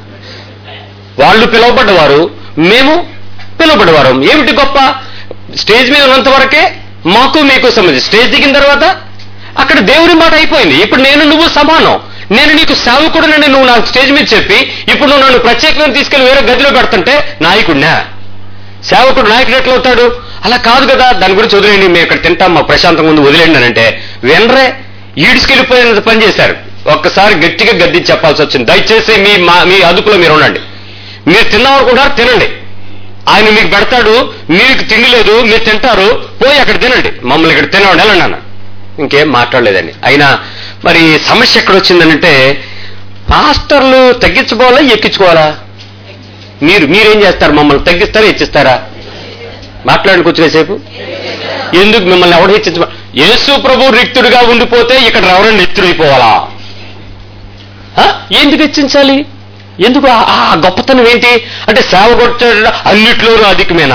వాళ్ళు పిలువబడ్డవారు మేము పిలువబడ్డవారు ఏమిటి గొప్ప స్టేజ్ మీద ఉన్నంత వరకే మాకు మీకు సంబంధించి స్టేజ్ దిగిన తర్వాత అక్కడ దేవుని మాట అయిపోయింది ఇప్పుడు నేను నువ్వు సమానం నేను నీకు సేవకుడునని నువ్వు నాకు స్టేజ్ మీద చెప్పి ఇప్పుడు నువ్వు నన్ను ప్రత్యేకంగా తీసుకెళ్లి వేరే గదిలో పెడుతుంటే నాయకుడినా సేవకుడు నాయకుడు ఎట్లా అవుతాడు అలా కాదు కదా దాని గురించి వదిలేండి మేము ఇక్కడ తింటాం మా ప్రశాంతం ముందు వదిలేండి అని అంటే వెనరే ఈడ్చుకెళ్ళిపోయినంత పని చేశారు ఒక్కసారి గట్టిగా గద్ది చెప్పాల్సి వచ్చింది దయచేసి మీ మా- మీ అదుపులో మీరు ఉండండి మీరు తిన్నామనుకుంటారు తినండి ఆయన మీకు పెడతాడు మీకు తిండి లేదు మీరు తింటారు పోయి అక్కడ తినండి మమ్మల్ని ఇక్కడ తినవండి వెళ్ళండి అన్న ఇంకేం మాట్లాడలేదండి అయినా మరి సమస్య ఎక్కడ వచ్చిందనంటే పాస్టర్లు తగ్గించుకోవాలా ఎక్కించుకోవాలా మీరు మీరేం చేస్తారు మమ్మల్ని తగ్గిస్తారా హెచ్చిస్తారా మాట్లాడి కూర్చునేసేపు ఎందుకు మిమ్మల్ని ఎవడు హెచ్చించ యేసు ప్రభు రిక్తుడిగా ఉండిపోతే ఇక్కడ ఎవరండి ఎత్తుడైపోవాలా ఆ? ఎందుకు హెచ్చించాలి ఎందుకు ఆ- ఆ గొప్పతనం ఏంటి అంటే సేవ కొట్టడం అన్నిట్లోనూ అధికమేనా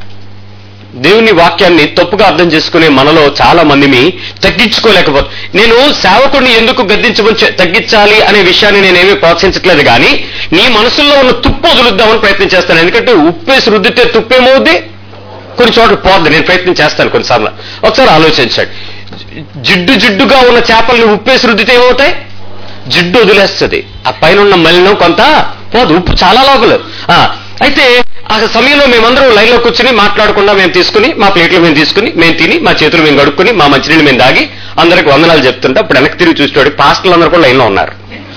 దేవుని వాక్యాన్ని తప్పుగా అర్థం చేసుకునే మనలో చాలా మందిని తగ్గించుకోలేకపోతే నేను సేవకుడిని ఎందుకు గద్దించమని చె- తగ్గించాలి అనే విషయాన్ని నేనేమీ ప్రోత్సహించట్లేదు కానీ నీ మనసులో ఉన్న తుప్పు వదులుద్దామని ప్రయత్నం చేస్తాను ఎందుకంటే ఉప్పేసి రుద్దితే తుప్పేమవుద్ది కొన్ని చోట్ల పోద్ది నేను ప్రయత్నం చేస్తాను కొన్నిసార్లు ఒకసారి ఆలోచించండి జిడ్డు జిడ్డుగా ఉన్న చేపల్ని ఉప్పేసి రుద్దితే ఏమవుతాయి జిడ్డు వదిలేస్తుంది ఆ పైన ఉన్న మలినం కొంత పోదు ఉప్పు చాలా లోపల ఆ, అయితే ఆ సమయంలో మేమందరం లైన్లో కూర్చుని మాట్లాడకుండా మేము తీసుకుని మా ప్లేట్లు మేము తీసుకుని మేము తిని మా చేతులు మేము గడుక్కుని మా మంచినీళ్ళు మేము దాగి అందరికి వందనాలు చెప్తుంటే అప్పుడు వెనక్కి తిరిగి చూస్తాడు పాస్టర్లు అందరూ కూడా లైన్లో ఉన్నారు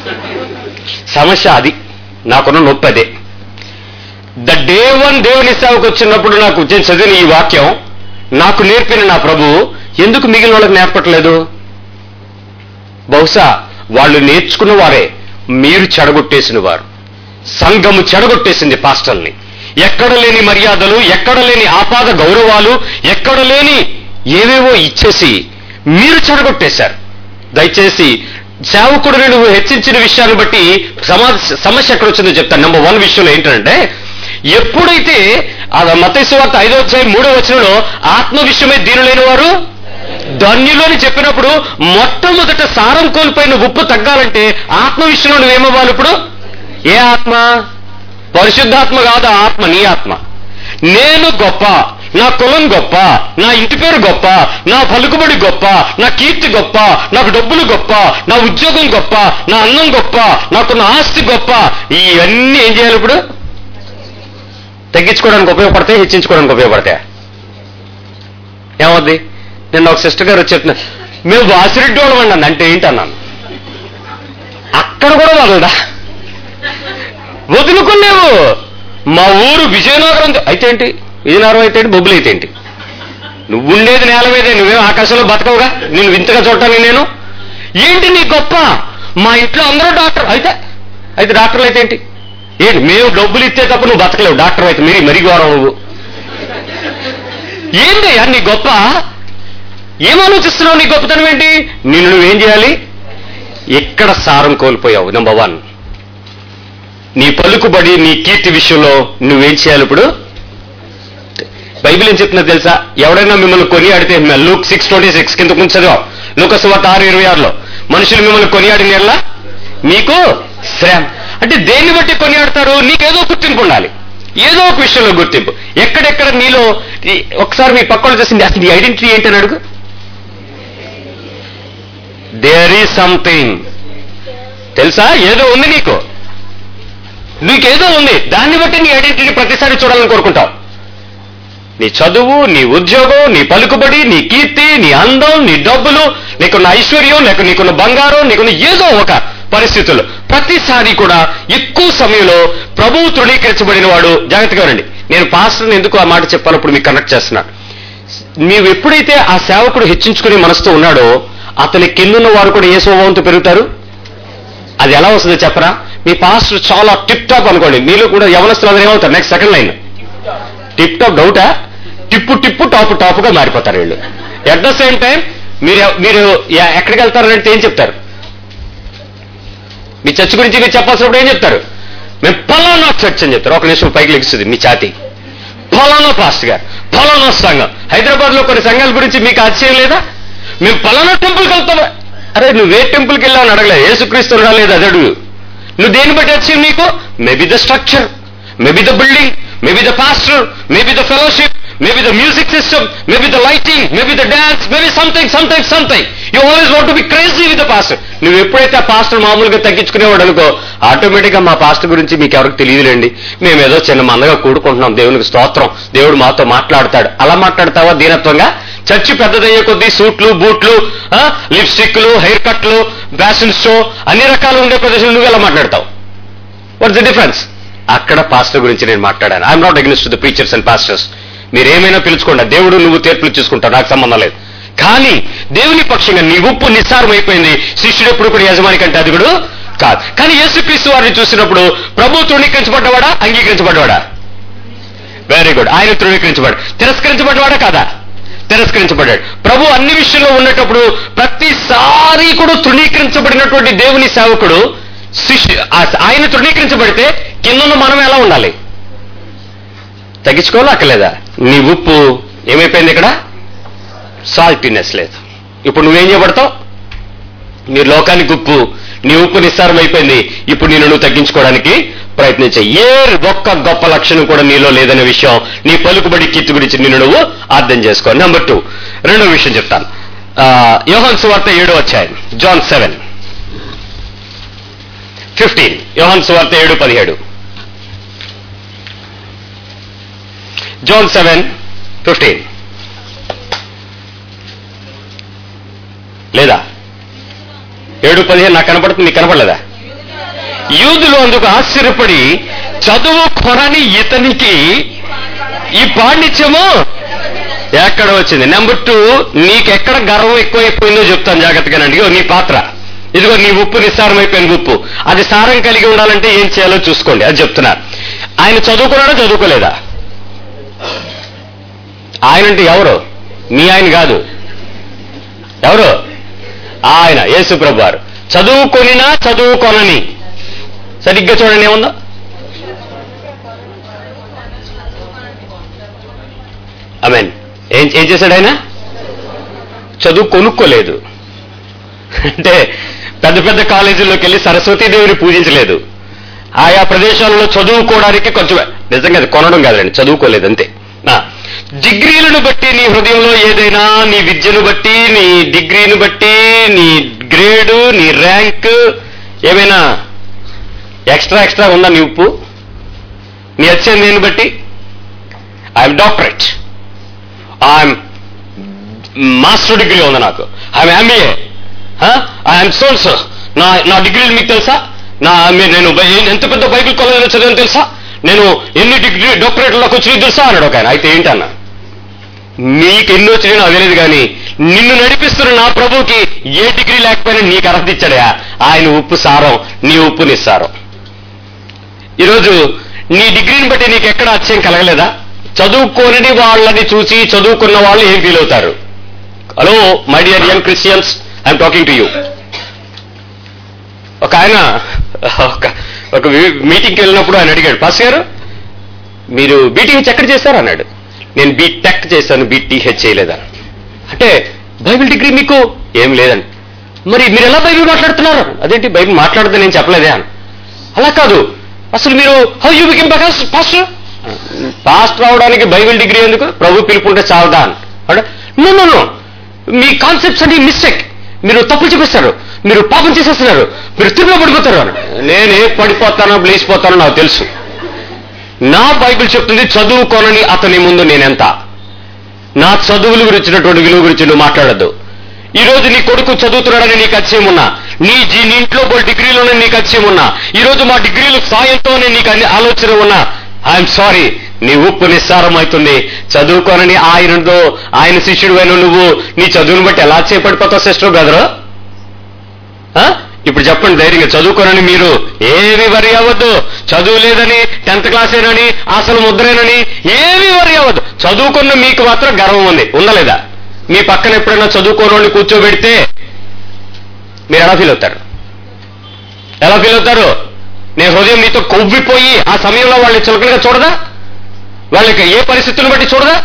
సమస్య అది నాకున్న నొప్పి అదే ద డే వన్ దేవుని సేవకు వచ్చినప్పుడు నాకు నేను చదివిన ఈ వాక్యం నాకు నేర్పిన నా ప్రభు ఎందుకు మిగిలిన వాళ్ళకి నేర్పట్లేదు బహుశా వాళ్ళు నేర్చుకున్న వారే మీరు చెడగొట్టేసిన వారు సంఘము చెడగొట్టేసింది పాస్టల్ని ఎక్కడ లేని మర్యాదలు ఎక్కడ లేని ఆపాద గౌరవాలు ఎక్కడ లేని ఏవేవో ఇచ్చేసి మీరు చెడగొట్టేశారు దయచేసి సేవకుడిని నువ్వు హెచ్చించిన విషయాన్ని బట్టి సమా సమస్య ఎక్కడ వచ్చిందో చెప్తాను నెంబర్ వన్ విషయంలో ఏంటంటే ఎప్పుడైతే ఆ మతేసు వార్త ఐదో అధ్యాయం మూడో వచనంలో ఆత్మ విషయమై దీనులైన వారు ధన్యులని చెప్పినప్పుడు మొట్టమొదట సారం కోల్పోయిన ఉప్పు తగ్గాలంటే ఆత్మ విషయంలో నువ్వేమవ్వాలి ఇప్పుడు ఏ ఆత్మ పరిశుద్ధాత్మ కాదు ఆ ఆత్మ నీ ఆత్మ నేను గొప్ప నా కులం గొప్ప నా ఇంటి పేరు గొప్ప నా పలుకుబడి గొప్ప నా కీర్తి గొప్ప నాకు డబ్బులు గొప్ప నా ఉద్యోగం గొప్ప నా అన్నం గొప్ప నాకున్న ఆస్తి గొప్ప ఇవన్నీ ఏం చేయాలి ఇప్పుడు తగ్గించుకోవడానికి ఉపయోగపడతాయి హెచ్చించుకోవడానికి ఉపయోగపడతాయి ఏమవుద్ది నిన్న ఒక సిస్టర్ గారు వచ్చి చెప్తున్నా మేము వాసిరెడ్డి వాళ్ళం అండి అంటే ఏంటి అన్నాను అక్కడ కూడా వదలదా వదులుకునేవు మా ఊరు విజయనగరం అయితే ఏంటి విజయనగరం అయితే ఏంటి బొబ్బులు అయితే ఏంటి నువ్వు ఉండేది నేల మీదే నువ్వేం ఆకాశంలో బతకవుగా నేను వింతగా చూడటానికి నేను ఏంటి నీ గొప్ప మా ఇంట్లో అందరూ డాక్టర్ అయితే అయితే డాక్టర్లు అయితే ఏంటి ఏంటి మేము డబ్బులు ఇస్తే తప్ప నువ్వు బతకలేవు డాక్టర్ అయితే మీరు మరీ ఘోరం నువ్వు ఏంటి నీ గొప్ప ఏం ఆలోచిస్తున్నావు నీ గొప్పతనం ఏంటి నిన్ను నువ్వేం చేయాలి ఎక్కడ సారం కోల్పోయావు నెంబర్ వన్ నీ పలుకుబడి నీ కీర్తి విషయంలో నువ్వేం చేయాలి ఇప్పుడు బైబిల్ ఏం చెప్తున్నా తెలుసా ఎవడైనా మిమ్మల్ని కొనియాడితే లూక్ సిక్స్ ట్వంటీ సిక్స్ కింద కొంచెం చదివా లూకసువార్త ఆరు ఇరవై ఆరులో మనుషులు మిమ్మల్ని కొనియాడిన ఎడల మీకు శ్రమ అంటే దేన్ని బట్టి కొనియాడతారు నీకేదో గుర్తింపు ఉండాలి ఏదో ఒక విషయంలో గుర్తింపు ఎక్కడెక్కడ నీలో ఈ- ఒకసారి మీ పక్కన చేసింది అసలు నీ ఐడెంటిటీ ఏంటని అడుగు దేర్ ఈజ్ సంథింగ్ తెలుసా ఏదో ఉంది నీకు నీకేదో ఉంది దాన్ని బట్టి నీ ఐడెంటిటీ ప్రతిసారి చూడాలని కోరుకుంటావు నీ చదువు నీ ఉద్యోగం నీ పలుకుబడి నీ కీర్తి నీ అందం నీ డబ్బులు నీకున్న ఐశ్వర్యం లేక నీకున్న బంగారం నీకున్న ఏదో ఒక పరిస్థితులు ప్రతిసారి కూడా ఎక్కువ సమయంలో ప్రభువు తృణీకరించబడిన వాడు జాగ్రత్తగా ఉండండి నేను పాస్టర్ని ఎందుకు ఆ మాట చెప్పాలప్పుడు మీకు కనెక్ట్ చేస్తున్నాను నీవు ఎప్పుడైతే ఆ సేవకుడు హెచ్చించుకునే మనసుతో ఉన్నాడో అతని కిందున్న వారు కూడా ఏ స్వభావంతో పెరుగుతారు అది ఎలా వస్తుందో చెప్పరా మీ పాస్టర్ చాలా టిప్ టాప్ అనుకోండి మీలో కూడా యవనస్తులు అందరూ ఏమవుతారు next second line tip top డౌటా టిప్పు టిప్పు టాప్ టాప్గా మారిపోతారు వీళ్ళు ఎట్ ద సేమ్ టైం మీరు మీరు ఎ- ఎక్కడికి వెళ్తారంటే ఏం చెప్తారు మీ చర్చ్ గురించి మీరు చెప్పాల్సినప్పుడు ఏం చెప్తారు మేము పలానా చర్చ్ అని చెప్తారు ఒక నిమిషం పైకి లెగిస్తుంది మీ ఛాతి ఫలానా పాస్ట్ గారు ఫలానా సంఘం హైదరాబాద్ లో కొన్ని సంఘాల గురించి మీకు ఆశ్చర్యం లేదా మేము ఫలానా టెంపుల్కి వెళ్తాం అరే నువ్వు ఏ టెంపుల్కి వెళ్ళావు అని అడగలేదు ఏసుక్రీస్తు రాలేదు అది అడుగు నువ్వు దేని బట్టి వచ్చింది నీకు maybe the structure maybe the building maybe the pastor maybe the fellowship maybe the music system maybe the lighting maybe the dance maybe something something something you always want be crazy with the pastor నువ్వు ఎప్పుడైతే ఆ pastor మామూలుగా తగ్గించుకునేవాడు అనుకో automatic గా మా pastor గురించి మీకు ఎవరికి తెలియదులేండి మేము ఏదో చిన్న మందగా కూడుకుంటున్నాం దేవునికి స్తోత్రం దేవుడు మాతో మాట్లాడతాడు అలా మాట్లాడతావా దీనత్వంగా చర్చి పెద్దదయ్యే కొద్దీ సూట్లు బూట్లు ఆ, లిప్స్టిక్లు హెయిర్ కట్లు ఫ్యాషన్ షో అన్ని రకాలు ఉండే ప్రదేశంలో నువ్వు ఎలా మాట్లాడతావు వాట్స్ ద డిఫరెన్స్ అక్కడ పాస్టర్ గురించి నేను మాట్లాడాను I'm not against the preachers and pastors మీరేమైనా పిలుచుకోండి దేవుడు నువ్వు తీర్పులు చూసుకుంటావు నాకు సంబంధం లేదు కానీ దేవుని పక్షంగా నీ ఉప్పు నిస్సారం అయిపోయింది శిష్యుడు ఎప్పుడు కూడా యజమాని కంటే అదుగుడు కాదు కానీ యేసుక్రీస్తు వారిని చూసినప్పుడు ప్రభు తృణీకరించబడ్డవాడా అంగీకరించబడ్డవాడా వెరీ గుడ్ ఆయన తృణీకరించబడ్డాడు తిరస్కరించబడ్డవాడా కాదా తిరస్కరించబడ్డాడు ప్రభు అన్ని విషయంలో ఉన్నప్పుడు ప్రతిసారి కూడా తృణీకరించబడినటువంటి దేవుని సేవకుడు శిష్యు ఆ- ఆయన తృణీకరించబడితే కింద మనం ఎలా ఉండాలి తగ్గించుకోవాలా అక్కర్లేదా నీ ఉప్పు ఏమైపోయింది ఇక్కడ సాల్టీనెస్ లేదు ఇప్పుడు నువ్వేం చేయబడతావు నీ లోకానికి ఉప్పు నీ ఉప్పు నిస్సారం అయిపోయింది ఇప్పుడు నేను నువ్వు తగ్గించుకోవడానికి ప్రయత్నించే ఏ ఒక్క గొప్ప లక్షణం కూడా నీలో లేదనే విషయం నీ పలుకుబడి కీర్తి గురించి నిన్ను నువ్వు అర్థం చేసుకో నెంబర్ టూ రెండో విషయం చెప్తాను ఆ, యోహాన్ సువార్త ఏడో అధ్యాయం జాన్ సెవెన్ ఫిఫ్టీన్ యోహాన్ సువార్త ఏడు పదిహేడు జాన్ సెవెన్ ఫిఫ్టీన్ లేదా ఏడు పదిహేను నాకు కనపడుతుంది నీకు కనపడలేదా యూదులు అందుకు ఆశ్చర్యపడి చదువు కొరని ఇతనికి ఈ పాండిత్యము ఎక్కడ వచ్చింది నెంబర్ టూ నీకెక్కడ గర్వం ఎక్కువైపోయిందో చెప్తాను జాగ్రత్తగానండి ఇదిగో నీ పాత్ర ఇదిగో నీ ఉప్పు నిస్సారం అయిపోయింది ఉప్పు అది సారం కలిగి ఉండాలంటే ఏం చేయాలో చూసుకోండి అది చెప్తున్నా ఆయన చదువుకున్నాడా చదువుకోలేదా ఆయన అంటే ఎవరు మీ ఆయన కాదు ఎవరు ఆయన యేసు ప్రభు వారు చదువుకొనినా చదువుకొనని సరిగ్గా చూడండి ఏముందో మీన్ ఏం ఏం చేశాడు ఆయన చదువు కొనుక్కోలేదు అంటే పెద్ద పెద్ద కాలేజీల్లోకి వెళ్ళి సరస్వతీదేవిని పూజించలేదు ఆయా ప్రదేశాలలో చదువుకోవడానికి కొంచెం నిజంగా అది కొనడం కాదండి చదువుకోలేదు అంతే ఆ, డిగ్రీలను బట్టి నీ హృదయంలో ఏదైనా నీ విద్యను బట్టి నీ డిగ్రీని బట్టి నీ గ్రేడు నీ ర్యాంక్ ఏమైనా ఎక్స్ట్రా ఎక్స్ట్రా ఉందా నీ ఉప్పు నీ వచ్చేది దేన్ని బట్టి I'm doctorate I'm master degree ఉంది నాకు ఐఎమ్ ఎంబీఏ ఐఎమ్ సోల్స్ నా నా డిగ్రీలు మీకు తెలుసా నా మీ- నేను బై- ఎంత పెద్ద బైబిల్ కాలేజీలో చదివాను తెలుసా నేను ఎన్ని డిగ్రీ డాక్టరేట్లోకి వచ్చినాయి తెలుసా అన్నాడు ఒక ఆయన అయితే ఏంటన్నా నీకు ఎన్ని వచ్చినాయి నాకు తెలియదు కానీ నిన్ను నడిపిస్తున్న నా ప్రభువుకి ఏ డిగ్రీ లేకపోయినా నీకు అర్హత ఇచ్చాడయా ఆయన ఉప్పు సారం నీ ఉప్పు నిస్సారం ఈరోజు నీ డిగ్రీని బట్టి నీకు ఎక్కడ అత్యయం కలగలేదా చదువుకోని వాళ్ళని చూసి చదువుకున్న వాళ్ళు ఏం ఫీల్ అవుతారు hello my dear young Christians I'm talking to you ఒక ఆయన ఒక ఒక మీటింగ్కి వెళ్ళినప్పుడు ఆయన అడిగాడు పాస్ గారు మీరు బీటీహెచ్ ఎక్కడ చేశారు అన్నాడు నేను బీటెక్ చేశాను బీటీహెచ్ చేయలేదా అంటే బైబిల్ డిగ్రీ మీకు ఏం లేదండి మరి మీరు ఎలా బైబిల్ మాట్లాడుతున్నారు అదేంటి బైబిల్ మాట్లాడదని నేను చెప్పలేదే అని అలా కాదు అసలు మీరు how you became pastor pastor అవడానికి బైబిల్ డిగ్రీ ఎందుకు ప్రభు పిలుపుంటే చాలదా అని అంటే నో నో నో మీ కాన్సెప్ట్స్ అన్ని మిస్టేక్ మీరు తప్పులు చూపిస్తారు మీరు పాపం చేసేస్తున్నారు మీరు తిరుగులో పడిపోతారు అని నేనే పడిపోతానో లేచిపోతానో నాకు తెలుసు నా బైబిల్ చెప్తుంది చదువుకోనని అతని ముందు నేనెంత నా చదువుల గురించినటువంటి విలువ గురించి నువ్వు మాట్లాడద్దు ఈ రోజు నీ కొడుకు చదువుతున్నాడని నీకు అచ్చయం ఉన్నా నీ జీ- నీ ఇంట్లో కొన్ని డిగ్రీలోనే నీకు అచ్చయం ఉన్నా ఈ రోజు మా డిగ్రీలు సాయంతోనే నీకు అన్ని ఆలోచన ఉన్నా ఐఎమ్ సారీ నీ ఉప్పు నిస్సారం అవుతుంది చదువుకోనని ఆయనతో ఆయన శిష్యుడు అయిన నువ్వు నీ చదువుని బట్టి ఎలా చేపడిపోతావు సిస్టర్ బ్రదరు ఆ? ఇప్పుడు చెప్పండి ధైర్యంగా చదువుకోనని మీరు ఏమి వరి అవ్వద్దు చదువు లేదని టెన్త్ క్లాసేనని అసలు ముద్రేనని ఏమి వరి అవ్వద్దు చదువుకున్న మీకు మాత్రం గర్వం ఉంది ఉందా లేదా మీ పక్కన ఎప్పుడైనా చదువుకోనోళ్ళని కూర్చోబెడితే మీరు ఎలా ఫీల్ అవుతారు ఎలా ఫీల్ అవుతారు నేను హృదయం నీతో కొవ్విపోయి ఆ సమయంలో వాళ్ళని చులకనగా చూడదా వాళ్ళకి ఏ పరిస్థితులను బట్టి చూడదా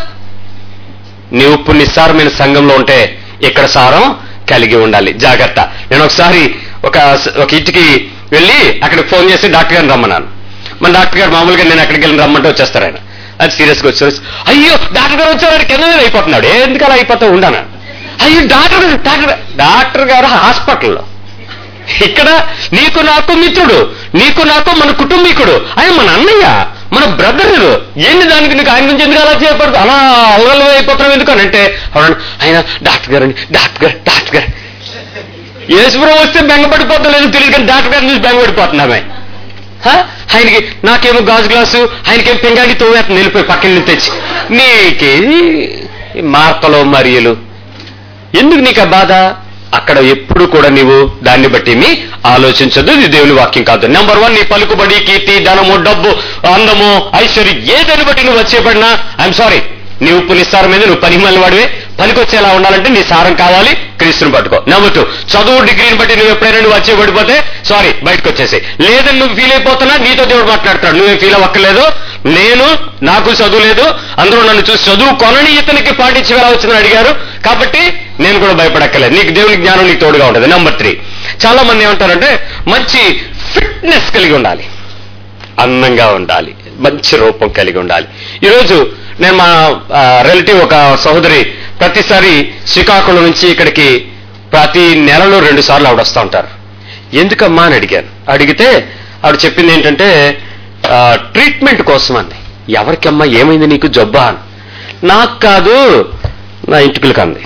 నీ ఉప్పు నిస్సారమైన సంఘంలో ఉంటే ఇక్కడ సారం కలిగి ఉండాలి జాగ్రత్త నేను ఒకసారి ఒక ఒక ఇంటికి వెళ్ళి అక్కడికి ఫోన్ చేసి డాక్టర్ గారిని రమ్మన్నాను మన డాక్టర్ గారు మామూలుగా నేను అక్కడికి వెళ్ళి రమ్మంటే వచ్చేస్తారు ఆయన అది సీరియస్గా వచ్చారు అయ్యో డాక్టర్ గారు వచ్చారు కింద మీద అయిపోతున్నాడు ఎందుకు అలా అయిపోతా ఉండాను అయ్యో డాక్టర్ గారు డాక్టర్ గారు డాక్టర్ గారు హాస్పిటల్లో ఇక్కడ నీకు నాకు మిత్రుడు నీకు నాకు మన కుటుంబీకుడు ఆయన మన అన్నయ్య మన బ్రదర్ ఏంటి దానికి నీకు ఆయన నుంచి ఎందుకు అలా చేయబడదు అలా అల్లలు అయిపోతున్నాం ఎందుకు అని అంటే అవునండి ఆయన డాక్టర్ గారు డాక్టర్ గారు డాక్టర్ గారు యేసుపురం వస్తే బెంగపడిపోతాం లేదు తెలియదు కానీ డాక్టర్ గారిని చూసి బెంగపడిపోతున్నామే హ? ఆయనకి నాకేమో గాజు గ్లాసు ఆయనకేమో పింగాడి తోవేత నిలిపోయి పక్కన నుంచి తెచ్చి నీకే ఈ మార్తలో మరియలు ఎందుకు నీకు ఆ బాధ అక్కడ ఎప్పుడు కూడా నీవు దాన్ని బట్టి మీ ఆలోచించదు ఇది దేవుని వాక్యం కాదు నెంబర్ వన్ నీ పలుకుబడి కీర్తి ధనము డబ్బు అందము ఐశ్వర్యం ఏదని బట్టి నువ్వు వచ్చేపడినా ఐఎమ్ సారీ నీ ఉప్పు నిస్సారం మీద నువ్వు పని మళ్ళీ వాడివే పనికొచ్చేలా ఉండాలంటే నీ సారం కావాలి క్రీస్తుని పట్టుకో నెంబర్ టూ చదువు డిగ్రీని బట్టి నువ్వు ఎప్పుడైనా నువ్వు వచ్చే పడిపోతే సారీ బయటకు వచ్చేసి లేదని నువ్వు ఫీల్ అయిపోతున్నా నీతో దేవుడు మాట్లాడతాడు నువ్వే ఫీల్ అవ్వక్కర్లేదు నేను నాకు చదువు లేదు అందరూ నన్ను చూసి చదువు కొనని ఇతనికి పాటించి ఎలా వచ్చిందని అడిగారు కాబట్టి నేను కూడా భయపడక్కర్లేదు నీకు దేవుని జ్ఞానం నీకు తోడుగా ఉంటుంది నెంబర్ త్రీ చాలా మంది ఏమంటారంటే మంచి ఫిట్నెస్ కలిగి ఉండాలి అందంగా ఉండాలి మంచి రూపం కలిగి ఉండాలి ఈరోజు నేను మా రిలేటివ్ ఒక సహోదరి ప్రతిసారి శ్రీకాకుళం నుంచి ఇక్కడికి ప్రతి నెలలో రెండు సార్లు ఆవిడ వస్తూ ఉంటారు ఎందుకమ్మా అని అడిగాను అడిగితే ఆవిడ చెప్పింది ఏంటంటే ఆ, ట్రీట్మెంట్ కోసం అంది ఎవరికమ్మా ఏమైంది నీకు జబ్బా అని నాకు కాదు నా ఇంటికి అంది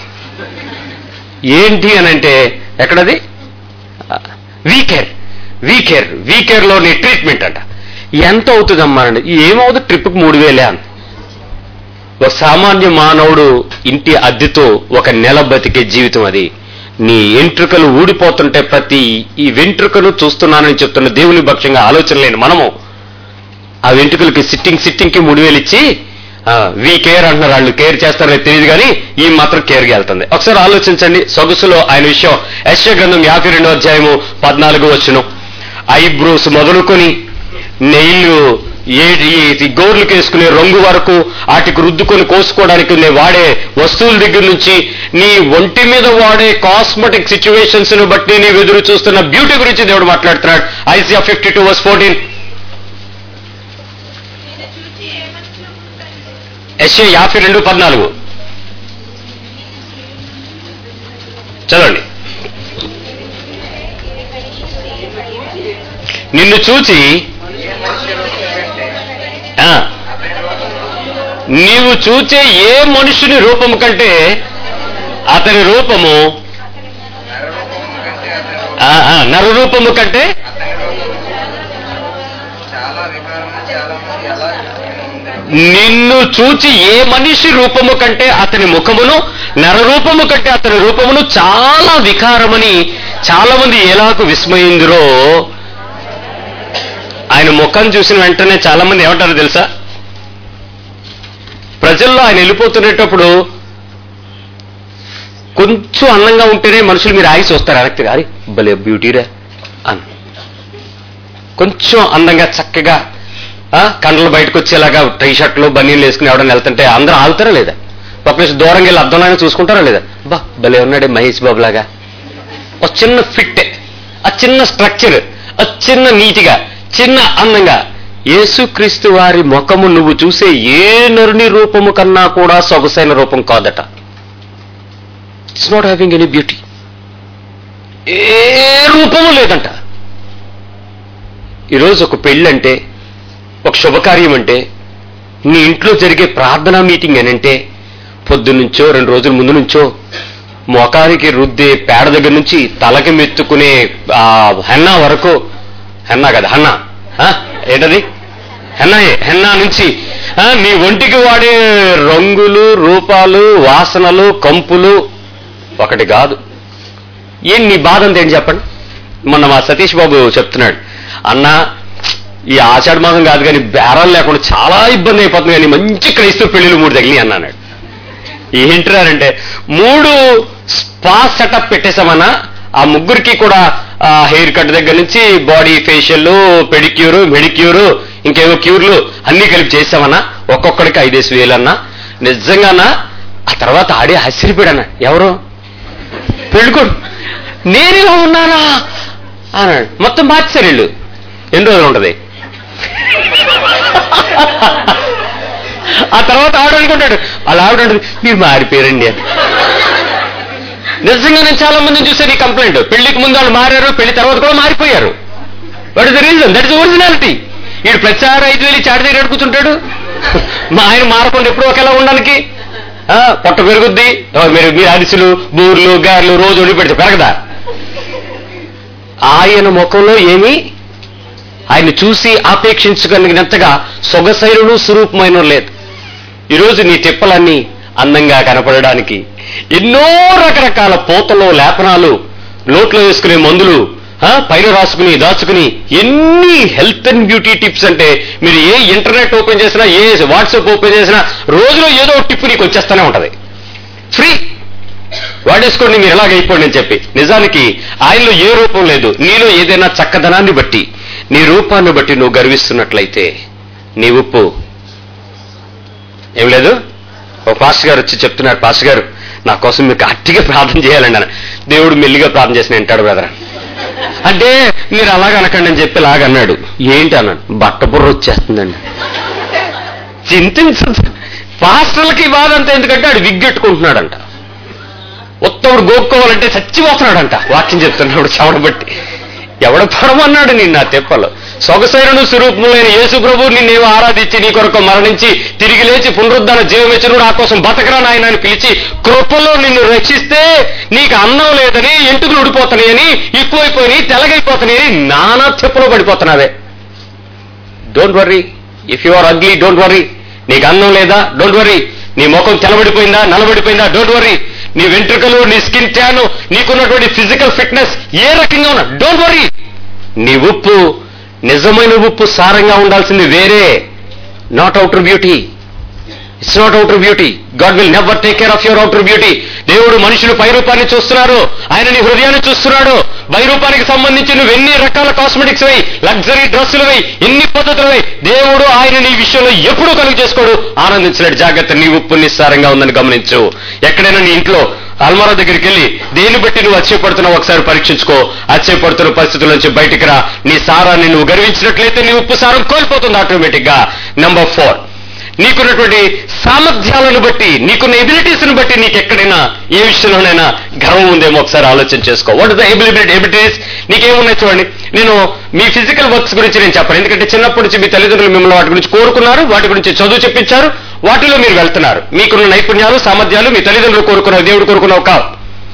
ఏంటి అని అంటే ఎక్కడది వీకేర్ వీకేర్ వీకేర్ లోని ట్రీట్మెంట్ అంట ఎంత అవుతుందమ్మా అండి ఏమవుతుంది ట్రిప్కి మూడు వేలే అంత ఒక సామాన్య మానవుడు ఇంటి అద్దెతో ఒక నెల బతికే జీవితం అది నీ వెంట్రుకలు ఊడిపోతుంటే ప్రతి ఈ వెంట్రుకను చూస్తున్నానని చెప్తున్న దేవుని పక్షంగా ఆలోచన లేని మనము ఆ వెంట్రుకలకి సిట్టింగ్ సిట్టింగ్కి మూడు వేలు ఇచ్చి వి కేర్ అంటున్నారు వాళ్ళు కేర్ చేస్తారో తెలియదు కానీ ఈ మాత్రం కేర్గా వెళ్తుంది ఒకసారి ఆలోచించండి సొగసులో ఆయన విషయం యశ్వ గ్రంథం యాభై రెండో అధ్యాయము పద్నాలుగు వచ్చును ఐబ్రోస్ మొదలుకొని నెయిల్ ఏ ఈ గోర్లకు వేసుకునే రంగు వరకు వాటికి రుద్దుకొని కోసుకోవడానికి నే వాడే వస్తువుల దగ్గర నుంచి నీ ఒంటి మీద వాడే కాస్మెటిక్ సిచ్యువేషన్స్ ను బట్టి నీవు ఎదురు చూస్తున్న బ్యూటీ గురించి దేవుడు మాట్లాడుతున్నాడు Isaiah fifty two verse fourteen నిన్ను చూచి ఏమనుకుంటాను ఎస్ఏ యాభై రెండు పద్నాలుగు చదవండి నిన్ను చూచి ఆ, నీవు చూచే ఏ మనుషుని రూపము కంటే అతని రూపము ఆ, ఆ, నర రూపము కంటే చాలా వికారం చాలా మంది ఎలా ఉంది నిన్ను చూచి ఏ మనిషి రూపము కంటే అతని ముఖమును నర రూపము కంటే అతని రూపమును చాలా వికారమని చాలా మంది ఎలాగూ విస్మయిందిరో ఆయన ముఖం చూసిన వెంటనే చాలా మంది ఏమంటారో తెలుసా ప్రజల్లో ఆయన వెళ్ళిపోతున్నప్పుడు కొంచెం అందంగా ఉంటేనే మనుషులు మీరు ఆగి చూస్తారు వెనక్కి గారి భలే బ్యూటీరా అని కొంచెం అందంగా చక్కగా ఆ, కండలు బయటకు వచ్చేలాగా టీ షర్ట్లు బనీలు వేసుకుని ఎవడన్నా వెళ్తుంటే అందరూ ఆగుతారా లేదా ఒక నిమిషం దూరంగా వెళ్ళి అద్దంలాగా చూసుకుంటారా లేదా బా భలే ఉన్నాడే మహేష్ బాబు లాగా ఒక చిన్న ఫిట్ ఆ చిన్న స్ట్రక్చర్ ఆ చిన్న నీటిగా చిన్న అందంగా యేసుక్రీస్తు వారి ముఖము నువ్వు చూసే ఏ నరుని రూపము కన్నా కూడా సొగసైన రూపం కాదట it's not having any beauty ఏ రూపము లేదంట ఈరోజు ఒక పెళ్ళంటే ఒక శుభకార్యం అంటే నీ ఇంట్లో జరిగే ప్రార్థనా మీటింగ్ అని అంటే పొద్దున్నుంచో రెండు రోజుల ముందు నుంచో మోకానికి రుద్దే పేడ దగ్గర నుంచి తలకి మెత్తుకునే ఆ హెన్నా వరకు హెన్నా కదా హన్నా ఆ? ఏంటది హెన్నాయే హెన్నా నుంచి ఆ, నీ ఒంటికి వాడే రంగులు రూపాలు వాసనలు కంపులు ఒకటి కాదు ఏం నీ బాధ అంతా ఏంటి చెప్పండి మొన్న మా సతీష్ బాబు చెప్తున్నాడు అన్న ఈ ఆషాఢ మాసం కాదు కానీ బేరాలు లేకుండా చాలా ఇబ్బంది అయిపోతుంది కానీ మంచి క్రైస్తవ పెళ్లిలు మూడు తగిలి అన్నాడు ఏంటారంటే మూడు స్పా సెటప్ పెట్టేశామన్నా ఆ ముగ్గురికి కూడా హెయిర్ కట్ దగ్గర నుంచి బాడీ ఫేషియల్ పెడిక్యూర్ మెడిక్యూర్ ఇంకేవో క్యూర్లు అన్ని కలిపి చేసామన్నా ఒక్కొక్కడికి ఐదేసి వేలన్నా నిజంగానా ఆ తర్వాత ఆడే హసిరిపోయాడన్న ఎవరు పెళ్ళికోడు నేనేలా ఉన్నానా అన్నాడు మొత్తం మార్చారు వీళ్ళు ఎన్ని రోజులు ఉంటది ఆ తర్వాత ఆవిడ అనుకుంటాడు అలా ఆవిడ అంటుంది మీరు మారిపోయారండి అని నిజంగా నేను చాలా మందిని చూసాను ఈ కంప్లైంట్ పెళ్లికి ముందు వాళ్ళు మారారు పెళ్లి తర్వాత కూడా మారిపోయారు what is the reason that is originality వీడు ప్రతిసారి ఐదు వేలు చాటి దగ్గర అడుగుతుంటాడు మా ఆయన మారకుండా ఎప్పుడూ ఒకేలా ఉండడానికి ఆ, పొట్ట పెరుగుద్ది ఆ, మీరు మీ అరిసెలు బూర్లు గారెలు రోజు వండి పెడితే పెరగదా ఆయన ముఖంలో ఏమీ ఆయన చూసి ఆపేక్షించగలిగినంతగా సొగసైనను స్వరూపమైన లేదు ఈరోజు నీ తిప్పలన్నీ అందంగా కనపడడానికి ఎన్నో రకరకాల పూతలు లేపనాలు నోట్లో వేసుకునే మందులు ఆ, పైన రాసుకుని దాచుకుని ఎన్ని హెల్త్ అండ్ బ్యూటీ టిప్స్ అంటే మీరు ఏ ఇంటర్నెట్ ఓపెన్ చేసినా ఏ వాట్సాప్ ఓపెన్ చేసినా రోజులో ఏదో ఒక టిప్ నీకు వచ్చేస్తూనే ఉంటది ఫ్రీ వాడేసుకోండి మీరు ఎలాగ అయిపోండి అని చెప్పి నిజానికి ఆయనలో ఏ రూపం లేదు నీలో ఏదైనా చక్కదనాన్ని బట్టి నీ రూపాన్ని బట్టి నువ్వు గర్విస్తున్నట్లయితే నీ ఉప్పు ఏం లేదు ఓ పాస్టర్ గారు వచ్చి చెప్తున్నారు పాస్టర్ గారు నా కోసం మీకు గట్టిగా ప్రార్థన చేయాలండి అన్న దేవుడు మెల్లిగా ప్రార్థన చేసిన వింటాడు బ్రదర్ అంటే మీరు అలాగ అనకండి అని చెప్పి లాగన్నాడు ఏంటి అన్నాడు బట్ట బుర్ర వచ్చేస్తుందండి చింతించదు పాస్టర్లకి బాధ అంతా ఎందుకంటే ఆడు విగ్గెట్టుకుంటున్నాడంట ఉత్తముడు గోక్కోవాలంటే చచ్చిపోతున్నాడంట వాక్యం చెప్తున్నాడు చెవడబట్టి ఎవడ పడమన్నాడు నిన్ను నా తెప్పలో సొగసైనను స్వరూపములైన యేసు ప్రభు నిన్నేమో ఆరాధించి నీ కొరకు మరణించి తిరిగి లేచి పునరుద్ధరణ జీవమిచ్చునుడు ఆ కోసం బతకరా నాయన అని పిలిచి కృపలో నిన్ను రక్షిస్తే నీకు అన్నం లేదని ఎంటుకులు ఉడిపోతున్నాయని ఎక్కువైపోయి తెలగైపోతున్నాయని నానా తెప్పలో పడిపోతున్నావే don't worry if you are ugly don't worry నీకు అన్నం లేదా డోంట్ వర్రీ నీ ముఖం తెలబడిపోయిందా నలబడిపోయిందా డోంట్ వర్రీ నీ వెంట్రుకలు నీ స్కిన్ ట్యాన్ నీకున్నటువంటి ఫిజికల్ ఫిట్నెస్ ఏ రకంగా ఉన్నా డోంట్ వర్రీ నీ ఉప్పు నిజమైన ఉప్పు సారంగా ఉండాల్సింది వేరే not outer beauty it's not outer beauty God will never take care of your outer beauty దేవుడు మనుషులు పైరూపాన్ని చూస్తున్నారు ఆయన నీ హృదయాన్ని చూస్తున్నాడు పైరూపానికి సంబంధించి నువ్వు ఎన్ని రకాల కాస్మెటిక్స్ వై లగ్జరీ డ్రెస్సులు వై ఎన్ని పద్ధతులు వై దేవుడు ఆయన నీ విషయంలో ఎప్పుడూ కలుగు చేసుకోడు ఆనందించలేడు జాగ్రత్త నీ ఉప్పు నిస్సారంగా ఉందని గమనించు ఎక్కడైనా నీ ఇంట్లో అల్మారా దగ్గరికి వెళ్ళి దేని బట్టి నువ్వు అచ్చయపడుతున్నావు ఒకసారి పరీక్షించుకో అచ్చయపడుతున్న పరిస్థితుల నుంచి బయటికి రా నీ సారాన్ని నువ్వు గర్వించినట్లయితే నీ ఉప్పు సారం కోల్పోతుంది ఆటోమేటిక్ గా నెంబర్ ఫోర్ నీకున్నటువంటి సామర్థ్యాలను బట్టి నీకున్న ఎబిలిటీస్ని బట్టి నీకు ఎక్కడైనా ఏ విషయంలోనైనా గర్వం ఉందేమో ఒకసారి ఆలోచన చేసుకో what is the ability abilities నీకేమున్నాయి చూడండి నేను మీ ఫిజికల్ వర్క్స్ గురించి నేను చెప్పను ఎందుకంటే చిన్నప్పటి నుంచి మీ తల్లిదండ్రులు మిమ్మల్ని వాటి గురించి కోరుకున్నారు వాటి గురించి చదువు చెప్పించారు వాటిలో మీరు వెళ్తున్నారు మీకున్న నైపుణ్యాలు సామర్థ్యాలు మీ తల్లిదండ్రులు కోరుకున్నావు దేవుడు కోరుకున్నావు కావు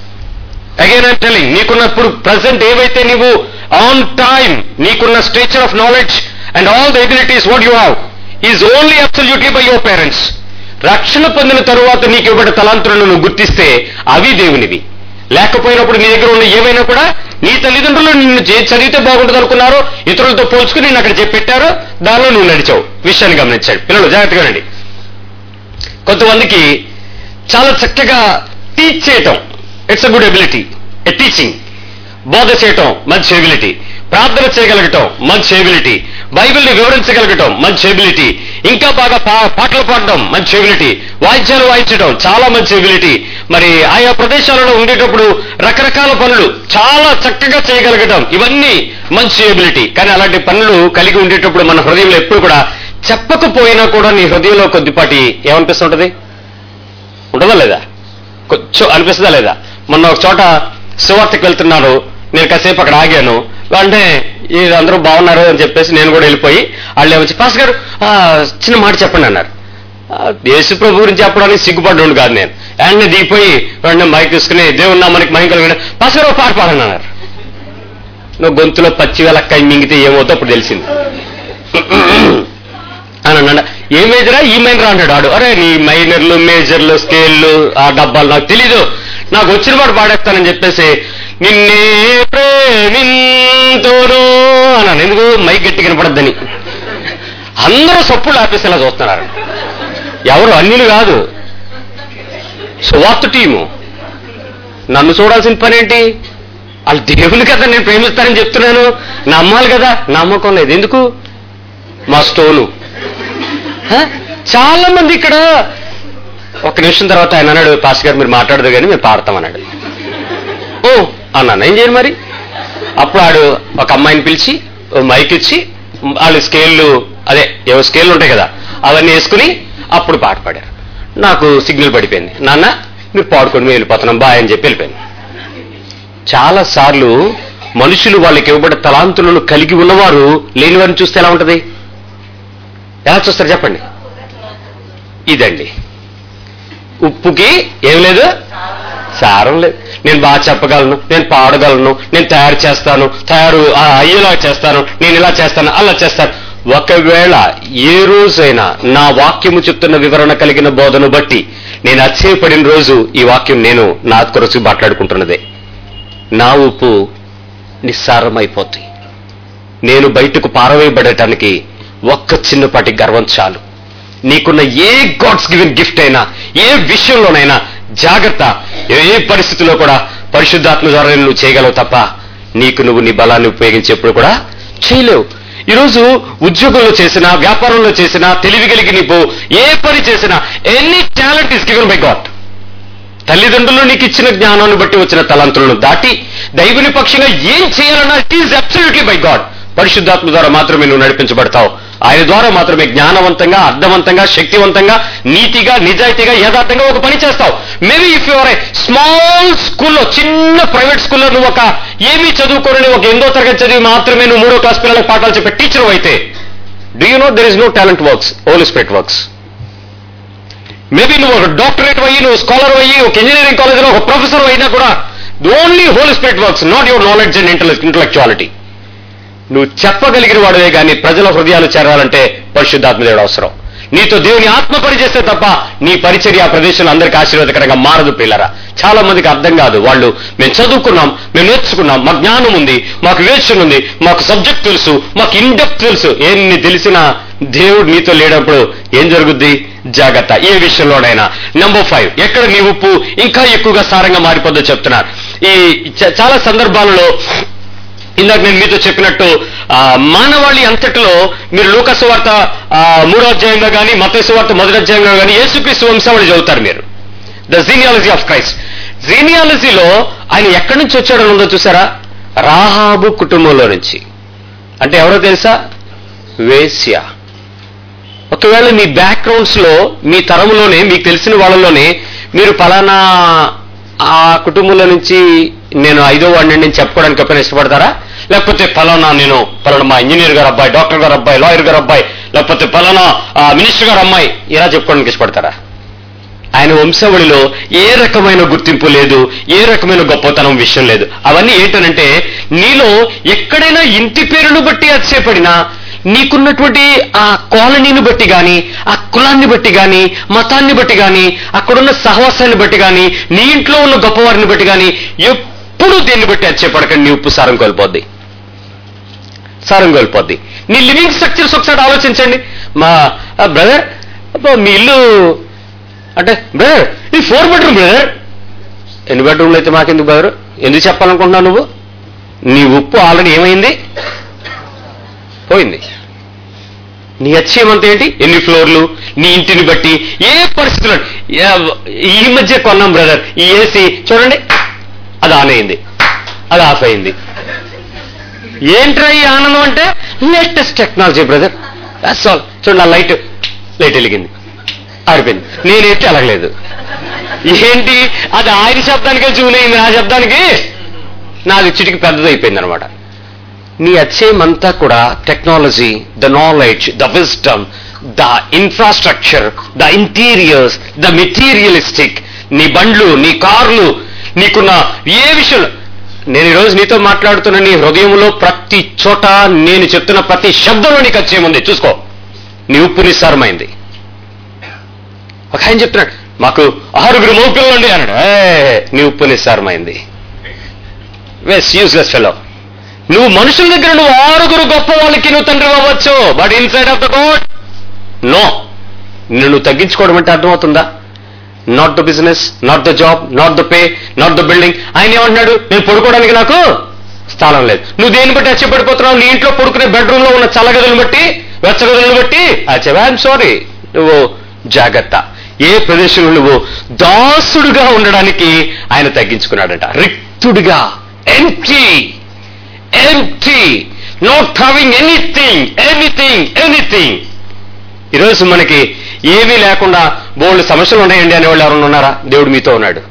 అగైన్ ఐమ్ టెలింగ్ నీకున్నప్పుడు ప్రజెంట్ ఏవైతే నీవు ఆన్ టైమ్ నీకున్న stature of knowledge and all the abilities what you have is only absolutely by your parents రక్షణ పొందిన తరువాత నీకు ఇవ్వబడిన తలాంతులను నువ్వు గుర్తిస్తే అవి దేవునివి లేకపోయినప్పుడు నీ దగ్గర ఉన్న ఏవైనా కూడా నీ తల్లిదండ్రులు నిన్ను చే- చదివితే బాగుంటుంది అనుకున్నారో ఇతరులతో పోల్చుకుని నేను అక్కడ చెప్పి పెట్టారో దానిలో నువ్వు నడిచావు విషయాన్ని గమనించాడు పిల్లలు జాగ్రత్తగా రండి కొంతమందికి చాలా చక్కగా టీచ్ చేయటం it's a good ability a teaching బోధ చేయటం మంచి ఎబిలిటీ ప్రార్థన చేయగలగటం మంచి ఎబిలిటీ బైబిల్ని వివరించగలగటం మంచి ఎబిలిటీ ఇంకా బాగా పా- పాటలు పాడటం మంచి ఎబిలిటీ వాయిద్యాలు వాయించడం చాలా మంచి ఎబిలిటీ మరి ఆయా ప్రదేశాలలో ఉండేటప్పుడు రకరకాల పనులు చాలా చక్కగా చేయగలగటం ఇవన్నీ మంచి ఎబిలిటీ కానీ అలాంటి పనులు కలిగి ఉండేటప్పుడు మన హృదయంలో ఎప్పుడు కూడా చెప్పకపోయినా కూడా నీ హృదయంలో కొద్దిపాటి ఏమనిపిస్తుంటది ఉండదా లేదా కొంచెం అనిపిస్తుందా లేదా మొన్న ఒక చోట సువార్తకి వెళ్తున్నాను నేను కాసేపు అక్కడ ఆగాను అంటే ఈ అందరూ బాగున్నారు అని చెప్పేసి నేను కూడా వెళ్ళిపోయి వాళ్ళు ఏమొచ్చి పాస్ గారు ఆ, చిన్న మాట చెప్పండి అన్నారు ఆ, యేసు ప్రభు గురించి చెప్పడానికి సిగ్గుపడ్డాడు కాదు నేను అండ్ దిగిపోయి వెంటనే మైక్ తీసుకుని దేవుడు నా మనకి మహిమ కలిగిన పాస్ గారు ఒక పాట పాడండి అన్నారు నువ్వు గొంతులో పచ్చి వెలక్కాయ మింగితే ఏమవుతుందో అప్పుడు తెలిసింది అని అన్నాడు ఏ మేజరా ఈ మైనర్ అంటాడు ఆడు అరే నీ మైనర్లు మేజర్లు స్కేళ్ళు ఆ డబ్బాలు నాకు తెలీదు నాకు వచ్చిన పాటు పాడేస్తానని చెప్పేసి నిన్నే ప్రేమింతోను అన్నాను ఎందుకు మైక్ గట్టి కనపడద్దని అందరూ సప్పుడు ఆపేసేలా చూస్తున్నారు ఎవరు అన్యులు కాదు సువార్త టీము నన్ను చూడాల్సిన పని ఏంటి వాళ్ళు దేవుని కదా నేను ప్రేమిస్తానని చెప్తున్నాను నమ్మాలి కదా నమ్మకం లేదు ఎందుకు మా స్టోను హ? చాలా మంది ఇక్కడ ఒక నిమిషం తర్వాత ఆయన అన్నాడు పాస్ గారు మీరు మాట్లాడదు కానీ మేము పాడతాం అన్నాడు ఓ అన్నాను ఏం చేయను మరి అప్పుడు ఆడు ఒక అమ్మాయిని పిలిచి ఓ మైక్ ఇచ్చి వాళ్ళు స్కేళ్ళు అదే ఏవో స్కేళ్ళు ఉంటాయి కదా అవన్నీ వేసుకుని అప్పుడు పాట పాడారు నాకు సిగ్నల్ పడిపోయింది నాన్న మీరు పాడుకొని మేము వెళ్ళిపోతున్నాం బాయ్ అని చెప్పి వెళ్ళిపోయింది చాలా సార్లు మనుషులు వాళ్ళకి ఇవ్వబడ్డ తలాంతులను కలిగి ఉన్నవారు లేని వారిని చూస్తే ఎలా ఉంటది ఎలా చూస్తారు చెప్పండి ఇదండి ఉప్పుకి ఏం లేదు సారం లేదు నేను బాగా చెప్పగలను నేను పాడగలను నేను తయారు చేస్తాను తయారు ఆ, అయ్యేలా చేస్తాను నేను ఇలా చేస్తాను అలా చేస్తాను ఒకవేళ ఏ రోజైనా నా వాక్యము చెప్తున్న వివరణ కలిగిన బోధను బట్టి నేను అచ్చయపడిన రోజు ఈ వాక్యం నేను నా కొరసు మాట్లాడుకుంటున్నదే నా ఉప్పు నిస్సారమైపోతాయి నేను బయటకు పారవేయబడటానికి ఒక్క చిన్నపాటి గర్వం చాలు నీకున్న ఏ గాడ్స్ గివెన్ గిఫ్ట్ అయినా ఏ విషయంలోనైనా జాగ్రత్త ఏ పరిస్థితిలో కూడా పరిశుద్ధాత్మ ద్వారా నువ్వు చేయగలవు తప్ప నీకు నువ్వు నీ బలాన్ని ఉపయోగించేప్పుడు కూడా చేయలేవు ఈరోజు ఉద్యోగంలో చేసినా వ్యాపారంలో చేసినా తెలివి కలిగి నీకు ఏ పని చేసినా any talent is given by God తల్లిదండ్రులు నీకు ఇచ్చిన జ్ఞానాన్ని బట్టి వచ్చిన తలంతులను దాటి దైవుని పక్షంగా ఏం చేయాలన్నా it is absolutely by God పరిశుద్ధాత్మ ద్వారా మాత్రమే నువ్వు నడిపించబడతావు ఆయన ద్వారా మాత్రమే జ్ఞానవంతంగా అర్థవంతంగా శక్తివంతంగా నీతిగా నిజాయితీగా యథార్థంగా ఒక పని చేస్తావు maybe if your a small స్కూల్లో చిన్న ప్రైవేట్ స్కూల్లో నువ్వు ఒక ఏమీ చదువుకోని ఒక ఎనిమిదో తరగతి చదివి మాత్రమే నువ్వు మూడో క్లాస్ పిల్లలకు పాఠాలు చెప్పే టీచర్ అయితే do you know there is no talent works holy spirit works maybe నువ్వు ఒక డాక్టరేట్ అయ్యి నువ్వు స్కాలర్ అయ్యి ఒక ఇంజనీరింగ్ కాలేజీలో ఒక ప్రొఫెసర్ అయినా కూడా only holy spirit works not your knowledge and intellectuality నువ్వు చెప్పగలిగిన వాడివే కానీ ప్రజల హృదయాలు చేరాలంటే పరిశుద్ధాత్మ దేవుడు అవసరం నీతో దేవుని ఆత్మ పనిచేస్తే తప్ప నీ పరిచర్య ఆ ప్రదేశంలో అందరికీ ఆశీర్వాదకరంగా మారదు పిల్లరా చాలా మందికి అర్థం కాదు వాళ్ళు మేము చదువుకున్నాం మేము నేర్చుకున్నాం మా జ్ఞానం ఉంది మాకు వివేచన ఉంది మాకు సబ్జెక్ట్ తెలుసు మాకు ఇన్డెప్త్ తెలుసు ఎన్ని తెలిసినా దేవుడు నీతో లేనప్పుడు ఏం జరుగుద్ది జాగ్రత్త ఏ విషయంలోనైనా నెంబర్ ఫైవ్ ఎక్కడ నీ ఉప్పు ఇంకా ఎక్కువగా సారంగా మారిపోద్దో చెప్తున్నారు ఈ చ- చాలా సందర్భాలలో ఇందాక నేను మీతో చెప్పినట్టు ఆ, మానవాళి అంతటిలో మీరు లూకసు వార్త ఆ, మూడో అధ్యాయంగా కానీ మతేసు వార్త మొదటి అధ్యాయంగా కానీ యేసుక్రీస్తు వంశావళి చదువుతారు మీరు ద జీనియాలజీ ఆఫ్ క్రైస్ట్ జీనియాలజీలో ఆయన ఎక్కడి నుంచి వచ్చాడో ఉందో చూసారా రాహాబు కుటుంబంలో నుంచి అంటే ఎవరో తెలుసా వేశ్య ఒకవేళ మీ బ్యాక్గ్రౌండ్స్ లో మీ తరములోనే మీకు తెలిసిన వాళ్ళలోనే మీరు పలానా ఆ కుటుంబంలో నుంచి నేను ఐదో వాడిని నేను చెప్పుకోవడానికి ఎప్పుడైనా ఇష్టపడతారా లేకపోతే పలానా నేను పలానా మా ఇంజనీర్ గారు అబ్బాయి డాక్టర్ గారు అబ్బాయి లాయర్ గారు అబ్బాయి లేకపోతే పలానా ఆ, మినిస్టర్ గారు అమ్మాయి ఇలా చెప్పుకోవడానికి ఇష్టపడతారా ఆయన వంశావళిలో ఏ రకమైన గుర్తింపు లేదు ఏ రకమైన గొప్పతనం విషయం లేదు అవన్నీ ఏంటనంటే నీలో ఎక్కడైనా ఇంటి పేరును బట్టి అతిశయపడినా నీకున్నటువంటి ఆ కాలనీని బట్టి గాని ఆ కులాన్ని బట్టి గాని మతాన్ని బట్టి గాని అక్కడున్న సహవాసాన్ని బట్టి గాని నీ ఇంట్లో ఉన్న గొప్పవారిని బట్టి గాని ఎప్పుడు దేన్ని బట్టి అతిశయపడకండి నీ ఉప్పు సారం కోల్పోద్ది సారం కోల్పోద్ది నీ లివింగ్ స్ట్రక్చర్స్ ఒకసారి ఆలోచించండి మా బ్రదర్ మీ ఇల్లు అంటే బ్రదర్ ఇది ఫోర్ బెడ్రూమ్ బ్రదర్ ఎన్ని బెడ్రూమ్లు అయితే మాకెందుకు బ్రదర్ ఎందుకు చెప్పాలనుకుంటున్నావు నువ్వు నీ ఉప్పు ఆల్రెడీ ఏమైంది పోయింది నీ అతిశయం అంతా ఏంటి ఎన్ని ఫ్లోర్లు నీ ఇంటిని బట్టి ఏ పరిస్థితులు ఈ మధ్య కొన్నాం బ్రదర్ ఈ ఏసీ చూడండి అది ఆన్ అయింది అది ఆఫ్ అయింది ఏంట్రా ఈ ఆనందం అంటే latest technology brother that's all చూడండి ఆ లైట్ లైట్ వెలిగింది ఆరిపోయింది నేనైతే అలగలేదు ఏంటి అది ఆయన శబ్దానికే జూన్ అయింది నా శబ్దానికి నాది చిటికి పెద్దదైపోయింది అనమాట నీ అతిశయం అంతా కూడా technology the knowledge the wisdom the infrastructure the interiors the materialistic నీ బండ్లు నీ కార్లు నీకున్న ఏ విషయంలో నేను ఈరోజు నీతో మాట్లాడుతున్న నీ హృదయంలో ప్రతి చోట నేను చెప్తున్న ప్రతి శబ్దంలో నీకు అతిశయం ఉంది చూసుకో నీ ఉప్పు నిస్సారమైంది ఒక ఆయన చెప్తున్నాడు మాకు ఆరుగురు మౌపిల్లలు అండి అన్నాడు ఏ నీ ఉప్పు నిస్సారమైంది వెస్ యూస్లెస్ ఫెలో నువ్వు మనుషుల దగ్గర నువ్వు ఆరుగురు గొప్ప వాళ్ళకి నువ్వు తండ్రి అవ్వచ్చు but inside of the God no నిన్ను నువ్వు తగ్గించుకోవడం అంటే అర్థమవుతుందా not the business not the job not the pay not the building ఆయన ఏమంటున్నాడు నేను పడుకోవడానికి నాకు స్థలం లేదు నువ్వు దేన్ని బట్టి అచ్చపడిపోతున్నావు నీ ఇంట్లో పడుకునే బెడ్రూమ్ లో ఉన్న చల్లగదులను బట్టి వెచ్చగదులను బట్టి ఐఎమ్ సారీ నువ్వు జాగ్రత్త ఏ ప్రదేశంలో నువ్వు దాసుడుగా ఉండడానికి ఆయన తగ్గించుకున్నాడట రిక్తుడిగా empty empty not having anything anything anything ఈరోజు మనకి ఏమీ లేకుండా బోల్డ్ సమస్యలు ఉన్నాయండి అనేవాళ్ళు ఎవరన్నా ఉన్నారా దేవుడు మీతో ఉన్నాడు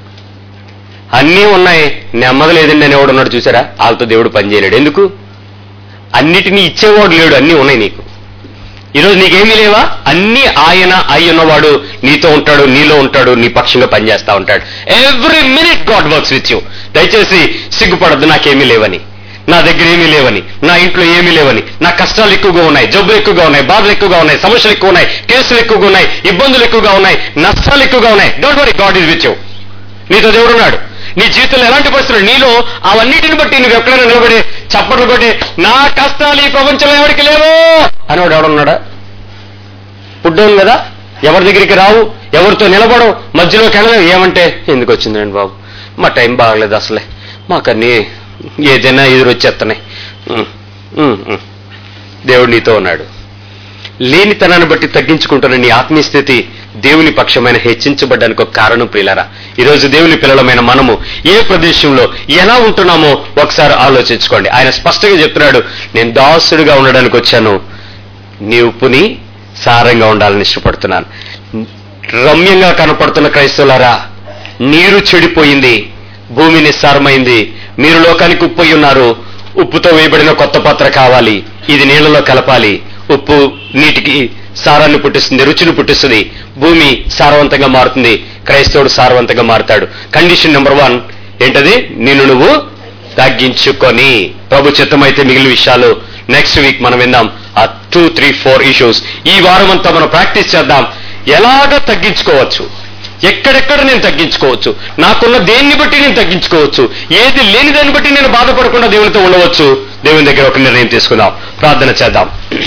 అన్నీ ఉన్నాయి నెమ్మది లేదండి అనేవాడు ఉన్నాడు చూసారా వాళ్ళతో దేవుడు పనిచేయలేడు ఎందుకు అన్నిటినీ ఇచ్చేవాడు లేడు అన్నీ ఉన్నాయి నీకు ఈరోజు నీకేమీ లేవా అన్ని ఆయన అయ్యున్నవాడు నీతో ఉంటాడు నీలో ఉంటాడు నీ పక్షంగా పనిచేస్తా ఉంటాడు every minute God works with you దయచేసి సిగ్గుపడద్దు నాకేమీ లేవని నా దగ్గర ఏమీ లేవని నా ఇంట్లో ఏమీ లేవని నా కష్టాలు ఎక్కువగా ఉన్నాయి జబ్బులు ఎక్కువగా ఉన్నాయి బాధలు ఎక్కువగా ఉన్నాయి సమస్యలు ఎక్కువ ఉన్నాయి కేసులు ఎక్కువగా ఉన్నాయి ఇబ్బందులు ఎక్కువగా ఉన్నాయి నష్టాలు ఎక్కువగా ఉన్నాయి don't worry God is with you నీతో దేవుడు ఉన్నాడు నీ జీవితంలో ఎలాంటి పరిస్థితులు నీలో అవన్నిటిని బట్టి నువ్వు ఎక్కడైనా నిలబడి చప్పట్లు కొట్టి నా కష్టాలు ఈ ప్రపంచంలో ఎవరికి లేవు అనేవాడు ఎవడున్నాడా పుడ్డోను కదా ఎవరి దగ్గరికి రావు ఎవరితో నిలబడవు మధ్యలోకి వెళ్ళలేవు ఏమంటే ఎందుకు వచ్చిందండి బాబు మా టైం బాగలేదు అసలే మాకన్నీ ఏదైనా ఎదురు వచ్చేస్తున్నాయి ఉమ్, ఉమ్, ఉమ్. దేవుడు నీతో ఉన్నాడు లేనితనాన్ని బట్టి తగ్గించుకుంటున్న నీ ఆత్మీయ స్థితి దేవుని పక్షమైన హెచ్చించబడ్డానికి ఒక కారణం ప్రియులారా ఈరోజు దేవుని పిల్లలమైన మనము ఏ ప్రదేశంలో ఎలా ఉంటున్నామో ఒకసారి ఆలోచించుకోండి ఆయన స్పష్టంగా చెప్తున్నాడు నేను దాసుడిగా ఉండడానికి వచ్చాను నీ ఉప్పుని సారంగా ఉండాలని ఇష్టపడుతున్నాను రమ్యంగా కనపడుతున్న క్రైస్తవులారా నీరు చెడిపోయింది భూమి నిస్సారమైంది మీరు లోకానికి ఉప్పు అయి ఉన్నారు ఉప్పుతో వేయబడిన కొత్త పాత్ర కావాలి ఇది నీళ్లలో కలపాలి ఉప్పు నీటికి సారాన్ని పుట్టిస్తుంది రుచిని పుట్టిస్తుంది భూమి సారవంతంగా మారుతుంది క్రైస్తవుడు సారవంతంగా మారుతాడు కండిషన్ నెంబర్ వన్ ఏంటది నిన్ను నువ్వు తగ్గించుకొని ప్రభు చిత్తమైతే మిగిలిన విషయాలు నెక్స్ట్ వీక్ మనం విందాం ఆ టూ త్రీ ఫోర్ ఇష్యూస్ ఈ వారం అంతా మనం ప్రాక్టీస్ చేద్దాం ఎలాగ తగ్గించుకోవచ్చు ఎక్కడెక్కడ నేను తగ్గించుకోవచ్చు నాకున్న దేన్ని బట్టి నేను తగ్గించుకోవచ్చు ఏది లేని దాన్ని బట్టి నేను బాధపడకుండా దేవునితో ఉండవచ్చు దేవుని దగ్గర ఒక నిర్ణయం తీసుకుందాం ప్రార్థన చేద్దాం